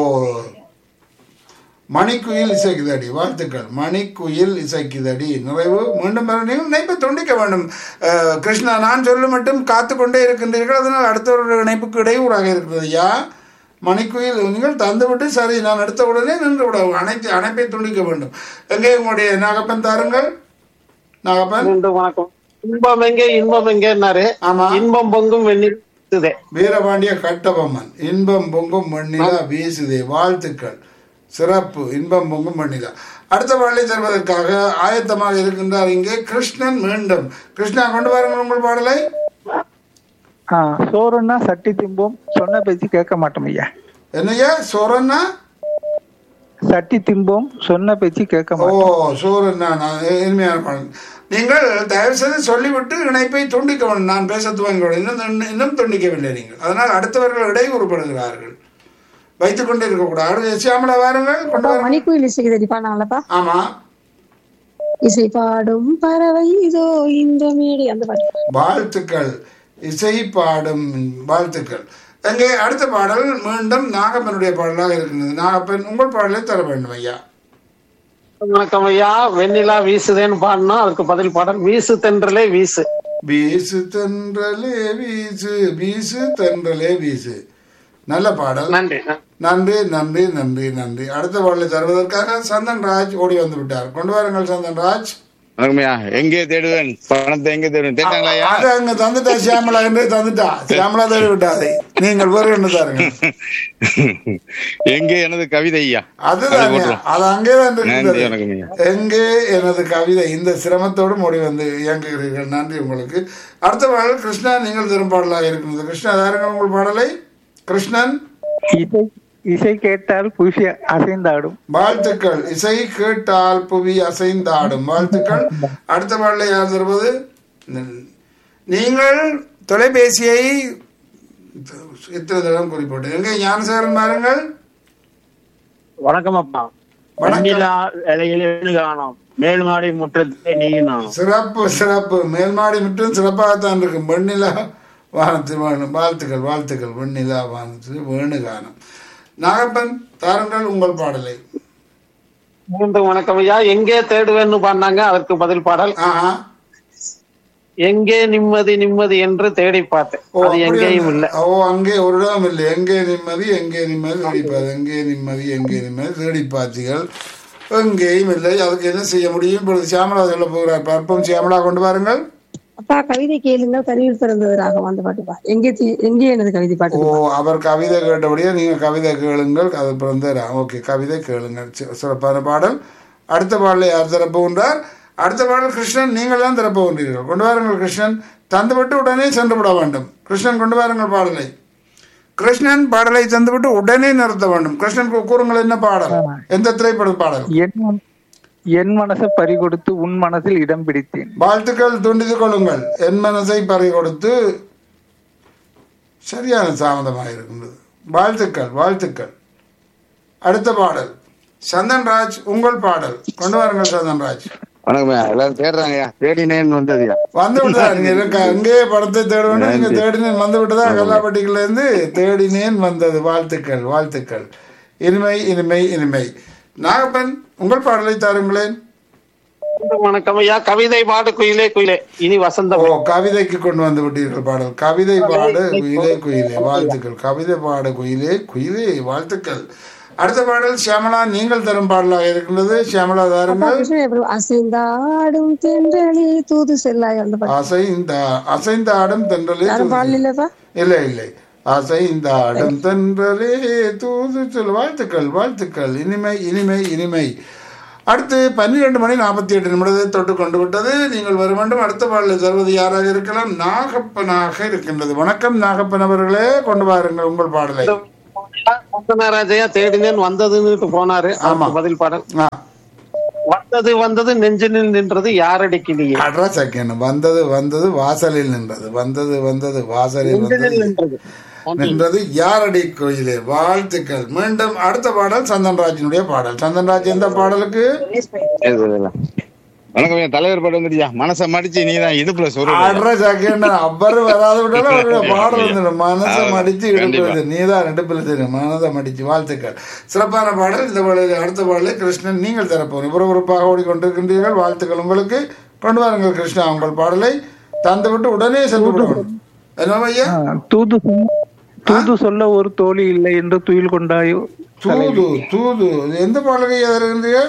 மணிக்குயில் இசைக்குதடி வாழ்த்துக்கள் மணிக்குயில் இசைக்குதடி நிறைவு மீண்டும் வர நீங்கள் இணைப்பை துண்டிக்க வேண்டும் அஹ், கிருஷ்ணா நான் சொல்ல மட்டும் காத்து கொண்டே இருக்கின்றீர்கள் அதனால் அடுத்தவருடைய இணைப்புக்கு இடையூறாக இருக்கிறது யா மணிக்குயில் நீங்கள் தந்துவிட்டு சரி நான் எடுத்த உடனே நின்று விட அனைத்து அணைப்பை துண்டிக்க வேண்டும் எங்கே உங்களுடைய நாகப்பன் தாருங்கள் நாகப்பன் மீண்டும் வணக்கம் இன்பம் எங்கே இன்பம் எங்கேன்னாரு ஆமா இன்பம் பொங்கும் வெந்நீர் இதுதே வீரபாண்டிய கட்டபொம்மன் இன்பம் பொங்கும் மண்ணிலா வீசுதே வாழ்த்துக்கள் சிறப்பு இன்பம் பொங்கும் மண்ணிலா அடுத்த பாடலை தருவதற்காக ஆயத்தமாக இருக்கின்றார் இங்கே கிருஷ்ணன் மீண்டும் கிருஷ்ணா கொண்டு வாருங்கள் உங்கள் பாடலை ஆஹ் சோறுன்னா சட்டி திம்போம் சொன்ன பேச்சு கேட்க மாட்டோம் ஐயா என்னையா சோரன்னா சட்டி திம்போம் சொன்ன பேச்சு கேட்க ஓ மாட்டோம் சோரன்னா நான் இனிமையான பாடல் நீங்கள் தயவு செய்து சொல்லிவிட்டு இணைப்பை துண்டிக்க வேண்டும் நான் பேச துவங்க இன்னும் இன்னும் துண்டிக்கவில்லை நீங்கள் அதனால் அடுத்தவர்கள் இடையூறுபடுகிறார்கள் வைத்துக் கொண்டே இருக்கக்கூடாது அடுத்து சியாமலா வாருங்கள் கொண்டு அப்பா வாருங்கள் மணிக்குயில் இசைக்கு தேடி பாடினாங்களப்பா ஆமா இசை பாடும் பறவை இதோ இந்த மேடி அந்த பாட்டு வாழ்த்துக்கள் இசை பாடும் வாழ்த்துக்கள் அங்கே அடுத்த பாடல் மீண்டும் நாகப்பனுடைய பாடலாக இருக்கின்றது நாகப்பன் உங்கள் பாடலை தர வேண்டும் ஐயா வணக்கம் ஐயா வெண்ணிலா வீசுதேன்னு பாடணும் அதுக்கு பதில் பாடல் வீசு தென்றலே வீசு வீசு தென்றலே வீசு வீசு தென்றலே வீசு நல்ல பாடல் நன்றி நன்றி நன்றி நன்றி நன்றி அடுத்த பாடலை தருவதற்காக சந்தன் ராஜ் ஓடி வந்து விட்டார் கொண்டு வாருங்கள் சந்தன் ராஜ் வணக்கம்யா எங்கே தேடுவேன் பணத்தை எங்கே தேடுவேன் தேட்டாங்களா ஐயா அது அங்க தந்துட்டா சியாமலா என்றே தந்துட்டா சியாமலா தேடி விட்டாதே நீங்கள் வேறு என்ன தாருங்க எங்கே எனது கவிதை ஐயா அதுதான் அது போட்டுரும். அது அங்கேதான் நன்றி இருக்கிறது வணக்கம் ஐயா எங்கே எனது கவிதை இந்த சிரமத்தோடு மொழி வந்து இயங்குகிறீர்கள் நன்றி உங்களுக்கு அடுத்த பாடல் கிருஷ்ணா நீங்கள் தரும் பாடலாக இருக்கிறது கிருஷ்ணா தாருங்கள் உங்கள் பாடலை கிருஷ்ணன் இசை இசை கேட்டால் புஷி அசைந்தாடும் வாழ்த்துக்கள் இசை கேட்டால் புவி அசைந்தாடும் வாழ்த்துக்கள் அடுத்த பாடலை யார் தருவது நீங்கள் தொலைபேசியை இத்தனை தடம் குறிப்பிட்டு எங்கே ஞானசேகரன் பாருங்கள் வணக்கம் அப்பா வணக்கம். வெண்ணிலா இலையில காணோம் மேல்மாடி முற்றத்தை நீ நானும் சிறப்பு சிறப்பு மேல்மாடி மட்டும் சிறப்பாகத்தான் இருக்கும் வெண்ணிலா வானத்தில் வேணும் வாழ்த்துக்கள் வாழ்த்துக்கள் வெண்ணிலா வானத்தில் வேணுகானம் நாகப்பன் தாருங்கள் உங்கள் பாடலை மீண்டும் வணக்கம் ஐயா எங்கே தேடுவேன்னு பாடினாங்க அதற்கு பதில் பாடல் ஆஹா எங்கே நிம்மதி நிம்மதி என்று தேடி பார்த்தேன் ஓ, அது அப்படியா? எங்கேயும் இல்ல ஓ அங்கே ஒரு இடம் இல்லை எங்கே நிம்மதி எங்கே நிம்மதி தேடிப்பாது எங்கே நிம்மதி எங்கே நிம்மதி தேடிப்பாத்திகள் எங்கேயும் இல்லை அதுக்கு என்ன செய்ய முடியும் இப்பொழுது சியாமலா சொல்ல போகிறார் பார்ப்போம் சியாமலா கொண்டு வாருங்கள் அப்பா கவிதை கேளுங்கள் கருவில் பிறந்தது ராகம் அந்த பாட்டுப்பா எங்கே தி- எங்கே எனது கவிதை ஓ பாட்டு அவர் கவிதை கேட்டபடியே நீங்க கவிதை கேளுங்கள் அது பிறந்த ஓகே கவிதை கேளுங்கள் சி- சிறப்பான பாடல் அடுத்த பாடலை யார் திறப்புகின்றார் அடுத்த பாடல் கிருஷ்ணன் நீங்கள் தான் திறப்புகின்றீர்கள் கொண்டு வாருங்கள் கிருஷ்ணன் தந்துவிட்டு உடனே சென்று விட வேண்டும் கிருஷ்ணன் கொண்டு வாருங்கள் பாடலை கிருஷ்ணன் பாடலை தந்துவிட்டு உடனே நிறுத்த வேண்டும் கிருஷ்ணன் கூ- கூறுங்கள் என்ன பாடல் எந்த திரைப்பட பாடல் என் மன- என் மனசை பறி கொடுத்து உன் மனசில் இடம் பிடித்தேன் வாழ்த்துக்கள் துண்டித்து கொள்ளுங்கள் என் மனசை பறி கொடுத்து சரியான தாமதமாக இருக்கின்றது வாழ்த்துக்கள் வாழ்த்துக்கள் அடுத்த பாடல் சந்தன்ராஜ் உங்கள் பாடல் கொண்டு வாருங்கள் சந்தன்ராஜ் வணக்கம் ஐயா எல்லாரும் தேடுறாங்கய்யா தேடினேன் வந்ததுயா வந்து விட்டதா நீங்க இருக்க அங்கேயே படத்தை தேட வேண்டும் நீங்க தேடினேன் வந்து விட்டதா கல்லாப்பட்டியில இருந்து தேடினேன் வந்தது வாழ்த்துக்கள் வாழ்த்துக்கள் இனிமை இனிமை இனிமை நாகப்பன் உங்கள் பாடலை தாருங்களேன் வணக்கம் ஐயா கவிதை பாடு குயிலே குயிலே இனி வசந்தம் ஓ கவிதைக்கு கொண்டு வந்து விட்டீர்கள் பாடல் கவிதை பாடு குயிலே குயிலே வாழ்த்துக்கள் கவிதை பாடு குயிலே குயிலே வாழ்த்துக்கள் அடுத்த பாடல் சியாமலா நீங்கள் தரும் பாடலாக இருக்கின்றது சியாமலா அப்பா தாருங்கள் கிருஷ்ணன் எப்படி அசைந்தாடும் தென்றலி தூது செல்லாய் அந்த பாட்டு அசைந்த அசைந்த ஆடும் தென்றலே யாரும் பாடல இல்லப்பா இல்லை இல்லை அசைந்த ஆடும் தென்றலே தூது சொல் வாழ்த்துக்கள் வாழ்த்துக்கள் இனிமை இனிமை இனிமை அடுத்து பன்னிரண்டு மணி நாற்பத்தி எட்டு நிமிடத்தை தொட்டு கொண்டு விட்டது நீங்கள் வரும் வேண்டும் அடுத்த பாடலில் தருவது யாராக இருக்கலாம் நாகப்பனாக இருக்கின்றது வணக்கம் நாகப்பன் அவர்களே கொண்டு வாருங்கள் உங்கள் பாடலை ராஜையா தேடினேன் வந்ததுன்னு போனாரு ஆமா. அதுக்கு பதில் பாடல் ஆ வந்தது வந்தது நெஞ்சினில் நின்றது யாரடிக்கிலேயே அட்ரா செகண்ட் வந்தது வந்தது வாசலில் நின்றது வந்தது வந்தது வாசலில் நெஞ்சினில் வந்தது நின்றது நின்றது யாரடி கோயிலே வாழ்த்துக்கள் மீண்டும் அடுத்த பாடல் சந்தன்ராஜினுடைய பாடல் சந்தன்ராஜ் எந்த பாடலுக்கு வணக்கம் ஐயா தலைவர் பாட்டு வந்துட்டியா மனசை மடிச்சு நீ தான் இடுப்புல சொல்ற அட்ரா செகண்ட் அவர் வராத விட்டாலும் அவருடைய பாடல் வந்துடும் மனசை ஆமா. மடிச்சு கண்டிப்பா. இடுப்பு நீதான் இடுப்பில் தெரியும் மனதை மடிச்சு வாழ்த்துக்கள் சிறப்பான பாடல் இந்த பாடலில் அடுத்த பாடலை கிருஷ்ணன் நீங்கள் தரப்போம் புறப்புறப்பாக ஓடிக்கொண்டிருக்கின்றீர்கள் வாழ்த்துக்கள் உங்களுக்கு கொண்டு வாருங்கள் கிருஷ்ணா உங்கள் பாடலை தந்துவிட்டு உடனே சென்று விடுவோம் என்ன ஐயா ஆ, தூது சொன்ன- தூது சொல்ல ஒரு தோழி இல்லை என்று துயில் கொண்டாயோ தூது தூது இது எந்த பாடலுக்கு எதிர்க்கிறீர்கள்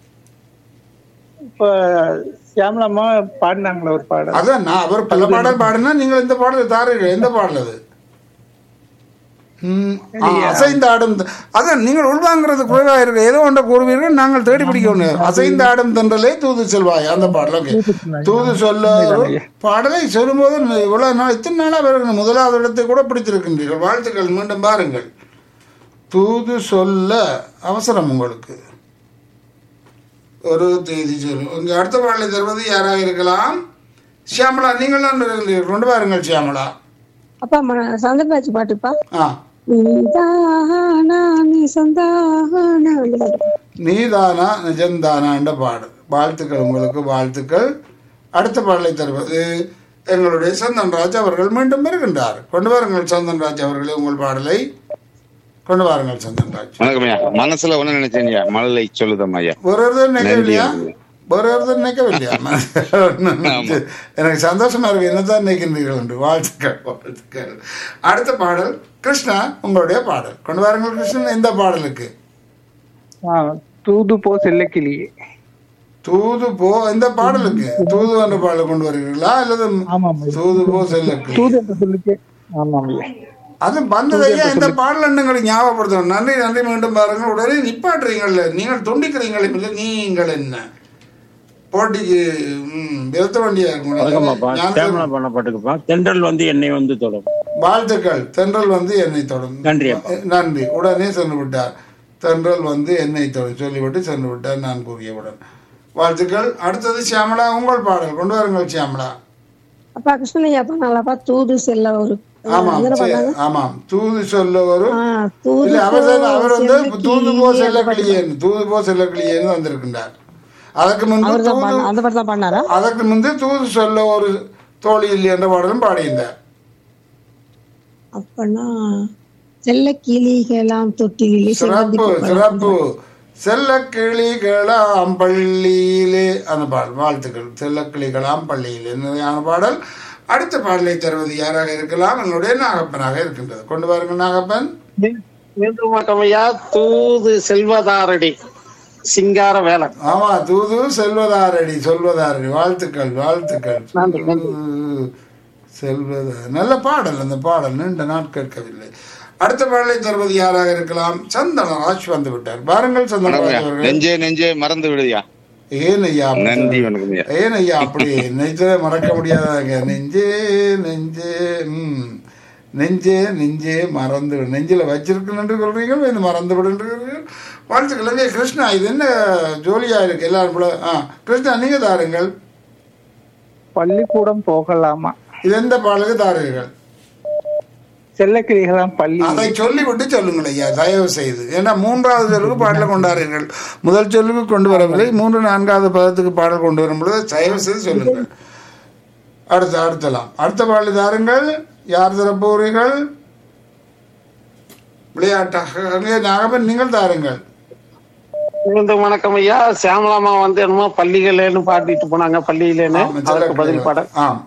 இப்ப சியாமலம்மா பாடினாங்களே ஒரு பாடல் அதான் நான் அவர் பல பாடல் பாடினா நீங்கள் இந்த பாடல் தாருங்கள் எந்த பாடல் அது ம், ஆ, அசைந்த ஆடும் த- அதான் நீங்கள் உள்வாங்கிறது குறைவாக இருக்கு ஏதோ ஒன்றை கூறுவீர்கள் நாங்கள் தேடி பிடிக்கணும் அசைந்த ஆடும் தென்றலே தூது செல்வாய் அந்த பாடல் ஓகே தூது சொல்ல ஒரு பாடலை சொல்லும்போது இவ்வளவு நாள் இத்தனை நாளா வருகிற முதலாவது இடத்தை கூட பிடித்திருக்கின்றீர்கள் வாழ்த்துக்கள் மீண்டும் பாருங்கள் தூது சொல்ல அவசரம் உங்களுக்கு ஒரு தேதி சொல்லும் உங்க அடுத்த பாடலை தருவது யாராக இருக்கலாம் சியாமலா நீங்கள் தான் வருகிறீர்கள். கொண்டு வாருங்கள் சியாமலா அப்பா ம- சந்தர்பாச்சு பாட்டுப்பா ஆ நீதானா நீ சந்தானா அந்த பாட்டு நீதானா நிஜந்தானா என்ற பாடல் வாழ்த்துக்கள் உங்களுக்கு வாழ்த்துக்கள் அடுத்த பாடலை தருவது எங்களுடைய சந்தன்ராஜ் அவர்கள் மீண்டும் வருகின்றார் கொண்டு வாருங்கள் சந்தன்ராஜ் அவர்களே உங்கள் பாடலை கொண்டு வாருங்கள் சந்தன்ராஜ் வணக்கம் ஐயா மனசுல ஒண்ணு நினைச்சேன் ஐயா மழலை சொல்லுதம் ஐயா ஒரு ஒருத்தர் நினைக்கவில்லையா நன்றி. ஒரு ஒருத்தர் நினைக்கவில்லையா எனக்கு சந்தோஷமா இருக்கு என்னதான் நினைக்கின்றீர்கள் என்று வாழ்த்துக்கள் வாழ்த்துக்கள் அடுத்த பாடல் கிருஷ்ணா உங்களுடைய பாடல் கொண்டு வாருங்கள் கிருஷ்ணன் இந்த பாடலுக்கு ஆ, தூது போ செல்லக்கிளியே தூது போ இந்த பாடலுக்கு தூது என்ற பாடல் கொண்டு வருகிறீர்களா அல்லது ஆமாம் தூது போ செல்லக்கு தூது என்று சொல்லிட்டு ஆமாம் ஐயா அது வந்ததையா இந்த பாடல் எண்ணங்களை ஞாபகப்படுத்தணும் நன்றி நன்றி மீண்டும் பாருங்கள் உடனே நிப்பாட்டுறீங்கல்ல நீங்கள் துண்டிக்கிறீங்களே இல்லை நீங்கள் என்ன போட்டிக்கு ம், நிறுத்த வேண்டிய வணக்கம்ப்பா ஞானத்தில் சேமலா பண்ண பாட்டுக்குப்பா தென்றல் வந்து என்னை வந்து தொடும் வாழ்த்துக்கள் தென்றல் வந்து என்னை தொடும் நன்றி அப்பா. நன்றி உடனே சென்று விட்டார் தென்றல் வந்து என்னை தொடும் சொல்லிவிட்டு சென்று விட்டார் நான் கூறியவுடன் வாழ்த்துக்கள் அடுத்தது சியாமலா உங்கள் பாடல் கொண்டு வாருங்கள் சியாமலா அப்பா கிருஷ்ணனையா பண்ணாங்களப்பா தூது செல்ல ஒரு ஆமாம் எதுல சரி, பண்ணாங்க ஆமாம் தூது சொல்ல ஒரு ஆ, தூது இல்ல அவர் தான் அவர் வந்து செல்ல தூது போ கிளியே செல்ல அந்த பாட்டு. கிளியேன்னு தூது போ செல்ல கிளியேன்னு வந்திருக்கின்றார் அதற்கு முன்பு அவர் தான் தூது பண்ண அந்த பாட்டு தான் பண்ணாரா அதற்கு முன்பு தூது சொல்ல ஒரு தோழி இல்லை என்ற பாடலும் பாடியிருந்தார் அப்பனா செல்ல கிளிகளாம் தொட்டிலே சிறப்பு சிறப்பு செல்ல கிளிகளாம் பள்ளியிலே அந்த பாடல் வாழ்த்துக்கள் செல்ல கிளிகளாம் பள்ளியிலே நிறையான பாடல் அடுத்த பாடலை தருவது யாராக இருக்கலாம் என்னுடைய நாகப்பனாக இருக்கின்றது கொண்டு வாருங்கள் நாகப்பன் மீண்டும் வணக்கம் ஐயா தூது செல்வதாரடி சிங்கார வேலன் ஆமா தூது செல்வதாரடி சொல்வதாரடி வாழ்த்துக்கள் வாழ்த்துக்கள் நன்றி, நன்றி. தூது செல்வதா நல்ல பாடல் அந்த பாடல் நீண்ட நாள் கேட்கவில்லை அடுத்த பாடலை தருவது யாராக இருக்கலாம் சந்தனராஜ் வந்து விட்டார் பாருங்கள் வணக்கம் சந்தனராஜ் ஐயா அவர்கள் நெஞ்சே நெஞ்சே மறந்து விடுதியா ஏன் ஐயா அப்படி நன்றி வணக்கம் ஐயா ஏன் ஐயா அப்படி நெஞ்சே மறக்க முடியாதாங்க நெஞ்சே நெஞ்சே ம் நெஞ்சே நெஞ்சே மறந்து விடு நெஞ்சில வச்சிருக்கணும் என்று சொல்றீங்க இது மறந்து விடுன்றீர்கள் வாழ்த்துக்கள் ஐயா, கிருஷ்ணா இது என்ன ஜோலியா இருக்கு எல்லாரும் போல ஆ கிருஷ்ணா நீங்க தாருங்கள் பள்ளிக்கூடம் போகலாமா இது எந்த பாடலுக்கு தாருங்கள் செல்லக்கிளிகளாம் பள்ளி அதை சொல்லிவிட்டு சொல்லுங்கள் ஐயா தயவு செய்து ஏன்னா மூன்றாவது சொல்லுக்கு பாடல கொண்டாடுங்கள் முதல் சொல்லுக்கு கொண்டு வரவில்லை மூன்று நான்காவது பதத்துக்கு பாடல் கொண்டு வரும் பொழுது தயவு செய்து சொல்லுங்கள் அடுத்து அடுத்தலாம் அடுத்த பாடல் தாருங்கள் யார் தரப்போறீர்கள் விளையாட்டாக அங்கே நாகப்பன் நீங்கள் தாருங்கள் மீண்டும் வணக்கம் ஐயா சியாமலாமா வந்து என்னமோ பள்ளிகளேன்னு பாடிட்டு போனாங்க பள்ளியிலேன்னு ஆம், சில அதற்கு பதில் பாட ஆம்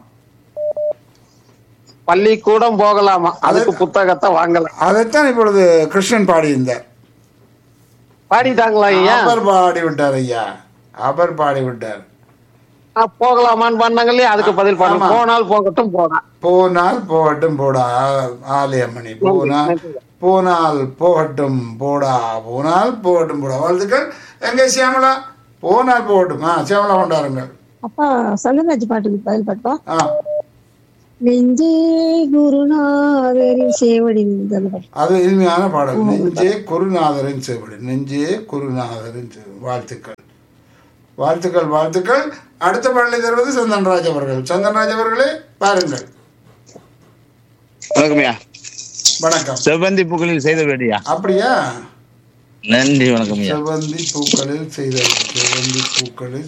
பள்ளிக்கூடம் போகலாமா அதுக்கு புத்தகத்தை வாங்கலாம் அதைத்தான் இப்பொழுது கிருஷ்ணன் பாடியிருந்தார் பாடிட்டாங்களா ஐயா அவர் பாடி விட்டார் ஐயா அவர் பாடி விட்டார் ஆ, போகலாமான்னு பண்ணாங்க இல்லையா அதுக்கு பதில் ஆமா. பாருங்க போனால் போகட்டும் போனா போனால் போகட்டும் போடா ஆலயமணி போனால் போனால் போகட்டும் போடா போனால் போகட்டும் போடா வாழ்த்துக்கள் எங்க சியாமலா போனால் போகட்டும் ஆ சியாமலா கொண்டாருங்கள் அப்பா சங்கராஜ் பாட்டுக்கு பதில் பாட்டுப்பா ஆ நெஞ்சே குருநாதரின் சேவடி நின்றது அந்த பாட்டு. அது இனிமையான பாடல் நெஞ்சே குருநாதரின் சேவடி நெஞ்சே குருநாதரின் சேவடி வாழ்த்துக்கள் வாழ்த்துக்கள் வாழ்த்துக்கள் அடுத்த பாடலை தருவது சந்தன்ராஜ் அவர்கள் சந்தன்ராஜ் அவர்களே பாருங்கள் வணக்கம் ஐயா வணக்கம் செவ்வந்தி பூக்களில் செய்த வேடியா அப்படியா நன்றி வணக்கம் ஐயா செவ்வந்தி பூக்களில் செய்த செவ்வந்தி பூக்களில்